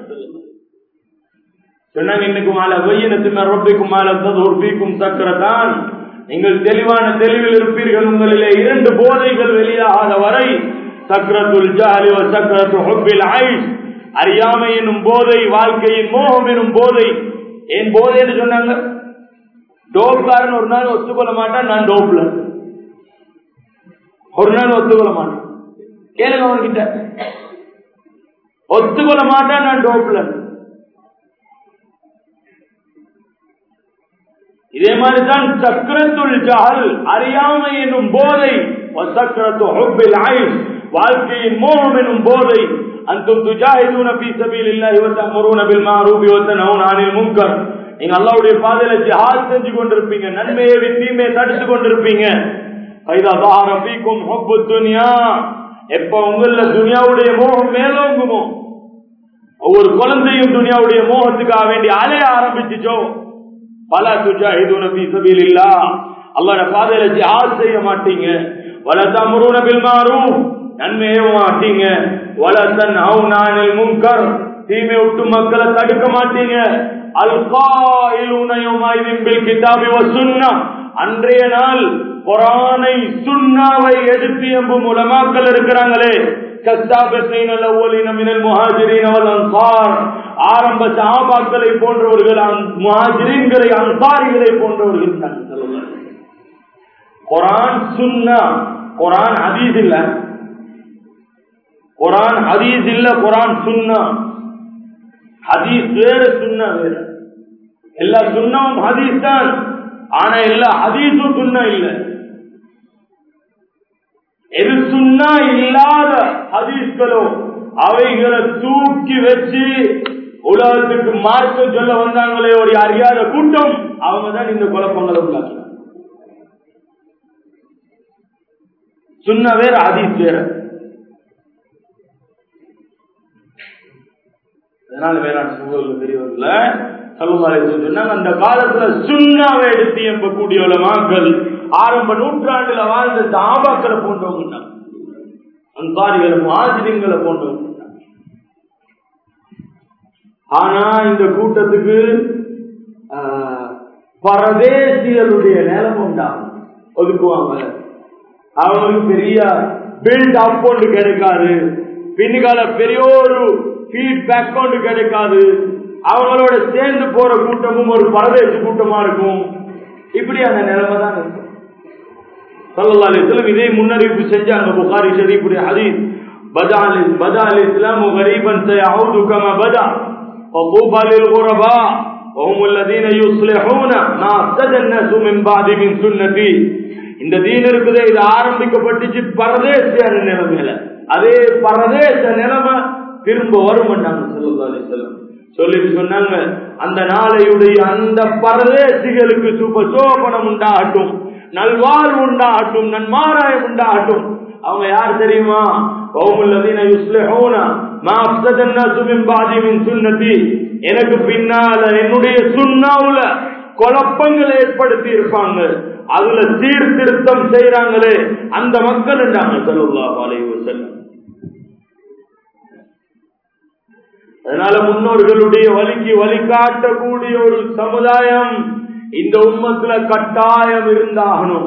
சொன்னாங்க இன்னைக்கு மாலை வெயினத்துமே ரொப்பிக்கும் மாலை தோற்பிக்கும் சக்கரத்தான் நீங்கள் தெளிவான தெளிவில் இருப்பீர்கள் உங்களிலே இரண்டு போதைகள் வெளியாகாத வரை சக்கரத்துல் ஜாலி சக்கரத்து ஹொப்பில் ஆயுஷ் அறியாமை எனும் போதை வாழ்க்கையின் மோகம் எனும் போதை ஏன் போதை என்று சொன்னாங்க டோப்காரன் ஒரு நாள் ஒத்துக்கொள்ள மாட்டான் நான் டோப்ல ஒரு நாள் ஒத்துக்கொள்ள மாட்டேன் கேளுங்க அவன்கிட்ட ஒத்துக்கொள்ள மாட்டான் நான் டோப்ல இதே மாதிரிதான் சக்கரத்துள் ஜால் அறியாமை என்னும் போதை சக்கரத்து ஹொப்பில் ஆயுஷ் வாழ்க்கையின் மோகம் எனும் போதை அந்தும் துஜாஹிதூன ஃபீ சபீலில்லாஹி வ தஅமுரூன பில் மஅரூஃபி வ தன்ஹவுன அனில் முன்கர் நீங்க அல்லாஹ்வுடைய பாதையில ஜிஹாத் செஞ்சு கொண்டிருப்பீங்க நன்மையை தீமையை தடுத்து கொண்டிருப்பீங்க ஐதா தார ஃபீக்கும் ஹுப்பு துன்யா எப்ப உங்கள துனியாவுடைய மோகம் மேலோங்குமோ ஒவ்வொரு குழந்தையும் துனியாவுடைய மோகத்துக்காக வேண்டி அலைய ஆரம்பிச்சுச்சோ பல துஜாஹிதுன ஃபீ சபீலில்லாஹ் அல்லாஹ்வுடைய பாதையில ஜிஹாத் செய்ய மாட்டீங்க வல தம்ருன பில் மாரூஃப் நன்மையே மாட்டீங்க வல தன்ஹவுன அனில் முன்கர் தீமை விட்டு மக்களை தடுக்க மாட்டீங்க அல் காயிலுன யௌமைதின் பில் கிதாபி வ சுன்னah அன்றைய நாள் குரானை சுன்னாவை எடுத்து எம்பும் உலமாக்கள் இருக்கிறாங்களே கஸ்தாபத்தைன லவ்வலின மினல் முஹாஜிரீன வல் அன்சார் ஆரம்ப சஹாபாக்களை போன்றவர்கள் முஹாஜிரீன்களை அன்சாரிகளை போன்றவர்கள் தான் சொல்லுவாங்க குரான் சுன்னா குரான் ஹதீஸ் இல்ல குரான் ஹதீஸ் இல்ல குரான் சுன்னா ஹதீஸ் வேற சுன்னா வேற எல்லா சுண்ணாவும் ஹதீஸ் தான் ஆனா எல்லா ஹதீஸும் சுண்ணா இல்ல எது சுண்ணா இல்லாத ஹதீஸ்களோ அவைகளை தூக்கி வச்சு உலகத்துக்கு மார்க்கம் சொல்ல வந்தாங்களே ஒரு அறியாத கூட்டம் அவங்க தான் இந்த குழப்பங்களை உண்டாக்கினாங்க சுண்ண வேற ஹதீஸ் வேற அதனால வேறாண் சூழல் பெரியவர்கள சல்லுமாரை சொன்னாங்க அந்த காலத்துல சுண்ணாவை எடுத்து எம்பக்கூடிய மக்கள் ஆரம்ப நூற்றாண்டுல வாழ்ந்த சாபாக்களை போன்றவங்க அன்சாரிகளை மாதிரிங்களை போன்றவங்க ஆனா இந்த கூட்டத்துக்கு பரதேசிகளுடைய நிலம் உண்டாகும் ஒதுக்குவாங்க அவங்களுக்கு பெரிய பில்ட் அப் ஒன்று கிடைக்காது பின்னுக்கால பெரிய ஒரு ஃபீட்பேக் ஒன்று கிடைக்காது அவங்களோட சேர்ந்து போற கூட்டமும் ஒரு பரதேசி கூட்டமா இருக்கும் இப்படி அந்த நிலைமை தான் இருக்கும் சல்லா அலிஸ்லாம் இதை முன்னறிவிப்பு செஞ்சாங்க புகாரி ஷரீஃபுடைய ஹதீஸ் பதால் பதால் இஸ்லாம் கரீபன் سيعود كما بدا وطوبى للغرباء وهم الذين يصلحون ما افسد الناس من بعد من سنتي இந்த தீன் இருக்குதே இது ஆரம்பிக்கப்பட்டுச்சு பரதேசியான நிலைமையில அதே பரதேச நிலைமை திரும்ப வரும் சல்லா அலிஸ்லாம் சொல்லிட்டு சொன்னாங்க அந்த நாளையுடைய அந்த பரதேசிகளுக்கு சுபசோபனம் உண்டாகட்டும் நல்வாழ்வு உண்டாகட்டும் நன்மாராயம் உண்டாகட்டும் அவங்க யார் தெரியுமா எனக்கு பின்னால என்னுடைய சுண்ணாவுல குழப்பங்களை ஏற்படுத்தி இருப்பாங்க அதுல சீர்திருத்தம் செய்யறாங்களே அந்த மக்கள் என்றாங்க சொல்லுல்லா வலைவு செல்லும் அதனால முன்னோர்களுடைய வலிக்கு வழிகாட்டக்கூடிய ஒரு சமுதாயம் இந்த உம்மத்துல கட்டாயம் இருந்தாகணும்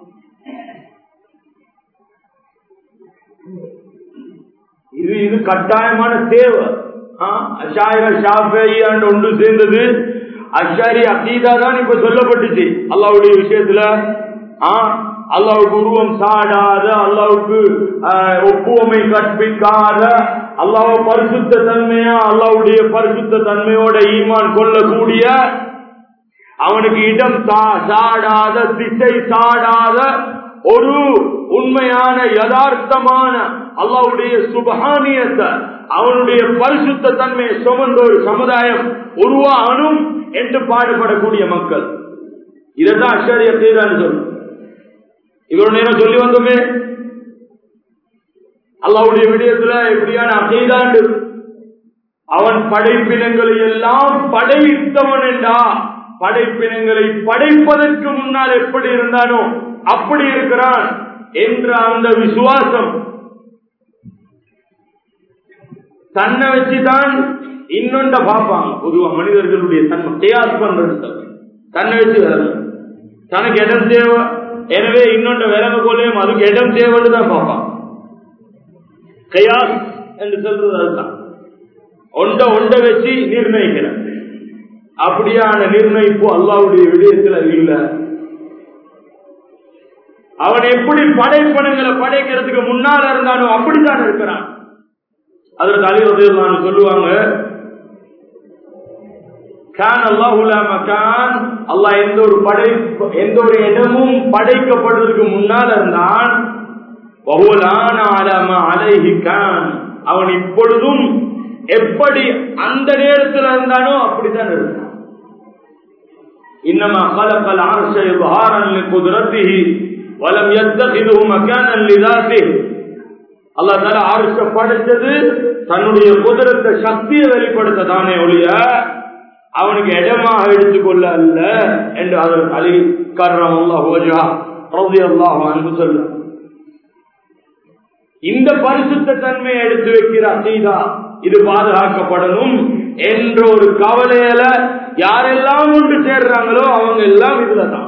இது இது கட்டாயமான தேவை அஷாயிர ஷாஃபையாண்டு ஒன்று சேர்ந்தது அஷாரி அகீதா தான் இப்ப சொல்லப்பட்டுச்சு அல்லாவுடைய விஷயத்துல அல்லாவுக்கு உருவம் சாடாத அல்லாவுக்கு ஒப்புவமை கற்பிக்காத அல்லாஹ் பரிசுத்த தன்மையா அல்லாவுடைய பரிசுத்த தன்மையோட ஈமான் கொள்ளக்கூடிய அவனுக்கு இடம் சாடாத திசை சாடாத ஒரு உண்மையான யதார்த்தமான அல்லாவுடைய சுபகானியத்தை அவனுடைய பரிசுத்த தன்மையை சுமந்த ஒரு சமுதாயம் உருவாகணும் என்று பாடுபடக்கூடிய மக்கள் இதைத்தான் அஷாரிய செய்தான்னு சொல்லும் இவ்வளவு நேரம் சொல்லி வந்தோமே அல்லாவுடைய விடயத்துல எப்படியான அகைதாண்டு அவன் படைப்பினங்களை எல்லாம் படைத்தவன் என்றா படைப்பினங்களை படைப்பதற்கு முன்னால் எப்படி இருந்தானோ அப்படி இருக்கிறான் என்ற அந்த விசுவாசம் தன்னை வச்சுதான் இன்னொண்ட பார்ப்பாங்க பொதுவா மனிதர்களுடைய தன்மை தியாஸ் பண்றது தன்னை வச்சு விளங்க தனக்கு இடம் தேவை எனவே இன்னொன்ற விலங்கு போலையும் அதுக்கு இடம் தேவைன்னு தான் பார்ப்பான் கையாஸ் என்று சொல்றது அதுதான் ஒண்ட ஒண்ட வச்சு நிர்ணயிக்கிறான் அப்படியான நிர்ணயிப்பு அல்லாவுடைய விடயத்துல இல்ல அவன் எப்படி படைப்பணங்களை படைக்கிறதுக்கு முன்னால இருந்தானோ அப்படித்தான் இருக்கிறான் அதுல தலைவர் சொல்லுவாங்க கான் அல்லாஹுலா மகான் அல்லாஹ் எந்த ஒரு படை எந்த ஒரு இடமும் படைக்கப்படுறதுக்கு முன்னால் இருந்தான் அலைஹி கான் அவன் இப்பொழுதும் எப்படி அந்த நேரத்தில் இருந்தானோ அப்படித்தான் இருந்தான் இன்னமா خلق العرش إظهارا لقدرته வலம் يتخذه مكانا لذاته அல்லாஹ் தஆலா அர்ஷ படைச்சது தன்னுடைய குதிரத்தை சக்தியை வெளிப்படுத்த தானே ஒழிய அவனுக்கு இடமாக எடுத்துக்கொள்ள அல்ல என்று அதற்கு அலி கர்ரம் அல்லாஹ் வஜா ரலியல்லாஹு அன்ஹு சொல்றார் இந்த பரிசுத்த தன்மையை எடுத்து வைக்கிற அசீதா இது பாதுகாக்கப்படணும் என்ற ஒரு கவலையில யாரெல்லாம் ஒன்று சேர்றாங்களோ அவங்க எல்லாம் இதுலதான்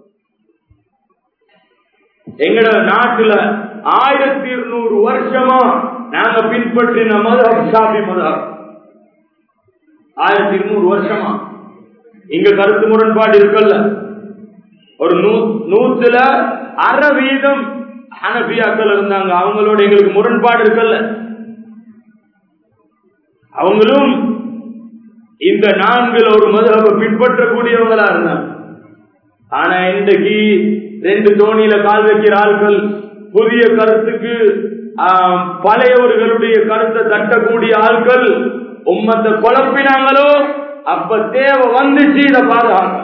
எங்கட நாட்டுல ஆயிரத்தி இருநூறு வருஷமா நாங்க பின்பற்றின மதம் ஷாபி மதம் ஆயிரத்தி இருநூறு வருஷமா இங்க கருத்து முரண்பாடு இருக்கல்ல ஒரு நூ நூத்துல அரை வீதம் ஹனபியாக்கள் இருந்தாங்க அவங்களோட எங்களுக்கு முரண்பாடு இருக்கல்ல அவங்களும் இந்த நான்குல ஒரு மதுரவை பின்பற்றக்கூடியவங்களா இருந்தாங்க ஆனா இன்றைக்கு ரெண்டு தோணியில கால் வைக்கிற ஆட்கள் புதிய கருத்துக்கு ஆஹ், பழையவர்களுடைய கருத்தை தட்டக்கூடிய ஆட்கள் உம்மத்தை குழப்பினாங்களோ அப்ப தேவை வந்துச்சு இதை பாதுகாக்க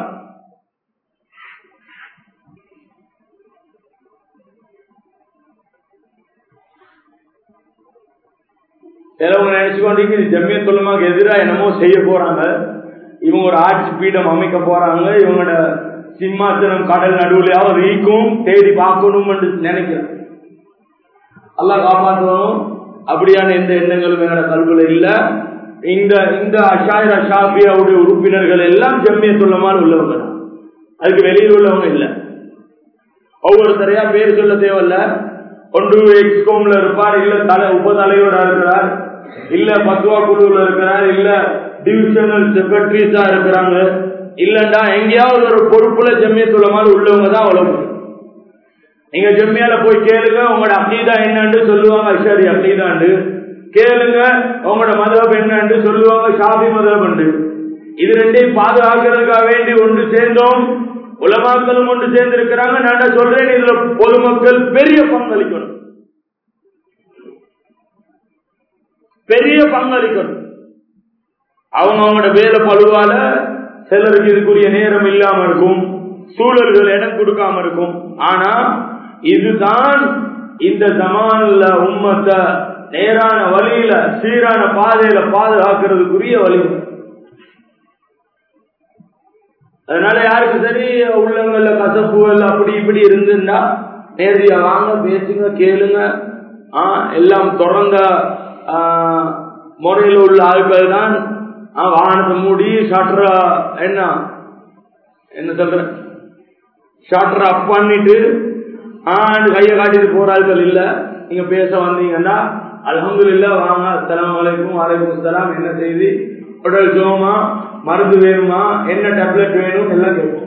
சிலவங்க நினைச்சு கொண்டிருக்கு ஜம்மிய தொழுமாக்கு எதிராக என்னமோ செய்ய போறாங்க இவங்க ஒரு ஆட்சி பீடம் அமைக்க போறாங்க இவங்களோட சிம்மாசனம் கடல் நடுவுலையாவது ஈக்கும் தேடி பார்க்கணும் என்று நினைக்கிறேன் அல்லாஹ் காப்பாற்றணும் அப்படியான எந்த எண்ணங்களும் எங்களோட கல்வில இல்ல இந்த இந்த அஷாயிர ஷாபியாவுடைய உறுப்பினர்கள் எல்லாம் ஜம்மிய தொல்லமால் உள்ளவங்க தான் அதுக்கு வெளியில் உள்ளவங்க இல்ல ஒவ்வொருத்தரையா பேர் சொல்ல தேவையில்ல ஒன்று எக்ஸ்கோம்ல இருப்பார் இல்ல தலை உப தலைவரா இருக்கிறார் இல்ல பத்வா குழுவில் இருக்கிறார் இல்ல டிவிஷனல் செக்ரட்டரிஸா இருக்கிறாங்க இல்லண்டா எங்கேயாவது ஒரு பொறுப்புல ஜம்மியத்துள்ள மாதிரி உள்ளவங்க தான் உழவு நீங்க ஜம்மியால போய் கேளுங்க உங்களோட அக்கீதா என்னன்னு சொல்லுவாங்க சரி அக்கீதாண்டு கேளுங்க உங்களோட மதம் என்னன்னு சொல்லுவாங்க ஷாபி மதம் இது ரெண்டையும் பாதுகாக்கிறதுக்காக வேண்டி ஒன்று சேர்ந்தோம் உலமாக்களும் ஒன்று சேர்ந்து இருக்கிறாங்க நான் சொல்றேன் இதுல பொதுமக்கள் பெரிய பங்களிக்கணும் பெரிய பங்களிக்கணும் அவங்க அவங்களோட வேலை பழுவால சிலருக்கு இதுக்குரிய நேரம் இல்லாம இருக்கும் சூழல்கள் இடம் கொடுக்காம இருக்கும் ஆனா இதுதான் இந்த ஜமான்ல உம்மத்தை நேரான வழியில சீரான பாதையில பாதுகாக்கிறதுக்குரிய வழி அதனால யாருக்கு சரி உள்ளங்கள்ல கசப்புகள் அப்படி இப்படி இருந்துன்னா நேரடியா வாங்க பேசுங்க கேளுங்க ஆ, எல்லாம் தொடர்ந்த ஆ, முறையில் உள்ள ஆட்கள் தான் ஆ, வாகனத்தை மூடி ஷட்டர என்ன என்ன சொல்ற ஷட்டர் அப் பண்ணிட்டு ஆண்டு கையை காட்டிட்டு போற ஆட்கள் இல்ல நீங்க பேச வந்தீங்கன்னா அல்ஹம்துலில்லாஹ் வாங்க அஸ்ஸலாமு அலைக்கும் வலைக்கும் அஸ்ஸலாம் என்ன செய்தி உடல் சோமா மருந்து வேணுமா என்ன டேப்லெட் வேணும் எல்லாம் கேட்போம்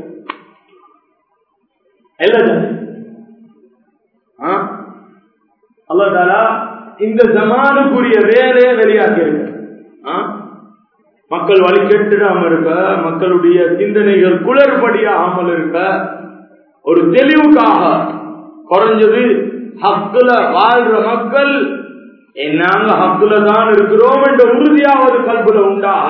எல்லாம் தானே? ஆ? அல்லாஹ் தாலா இந்த ஜமானுக்குரிய வேலையை வெளியாக்கி இருக்க ஆ? மக்கள் வழி கெட்டுடாம இருக்க மக்களுடைய சிந்தனைகள் குளறுபடியாகாமல் இருக்க ஒரு தெளிவுக்காக குறைஞ்சது ஹக்குல வாழ்ற மக்கள் "ஏ, நாங்க ஹக்குல தான் இருக்கிறோம் என்ற உறுதியாவது கல்புல உண்டாக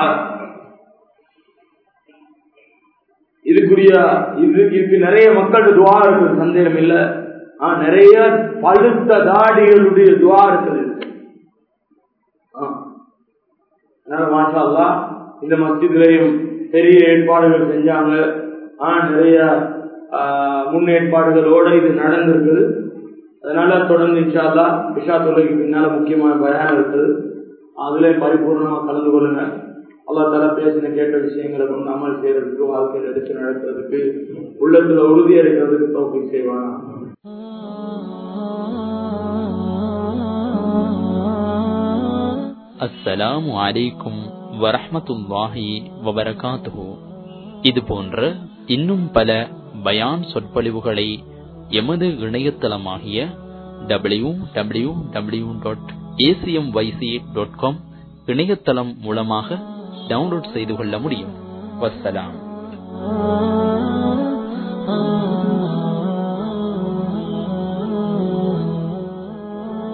இதுக்குரிய இது இதுக்கு நிறைய மக்கள் துவா இருக்கு சந்தேகம் இல்ல ஆ, நிறைய பழுத்த தாடிகளுடைய துவா இருக்குது ஆ. அதனால மாஷா அல்லாஹ் இந்த மஸ்ஜித்லயும் பெரிய ஏற்பாடுகள் செஞ்சாங்க ஆ, நிறைய ஆ, முன்னேற்பாடுகளோட இது நடந்திருக்குது அதனால தொடர்ந்து இன்ஷா அல்லாஹ் விஷா தொழிலுக்கு பின்னால முக்கியமான பயானம் இருக்குது அதுல பரிபூர்ணமா கலந்து கொள்ளுங்க அல்லாஹ் தலா பேசின கேட்ட விஷயங்களை கொண்டு அமல் செய்யறதுக்கு வாழ்க்கையில் எடுத்து நடக்கிறதுக்கு உள்ளத்துல உறுதியா இருக்கிறதுக்கு தோப்பி செய்வானா அஸ்ஸலாமு அலைக்கும் வரஹ்மத்துல்லாஹி வபரகாத்துஹு இது போன்ற இன்னும் பல பயான் சொற்பொழிவுகளை எமது இணையதளமாகிய W W W dot ACM YC dot com இணையதளம் மூலமாக டவுன்லோட் செய்து கொள்ள முடியும் வஸ்ஸலாம் ah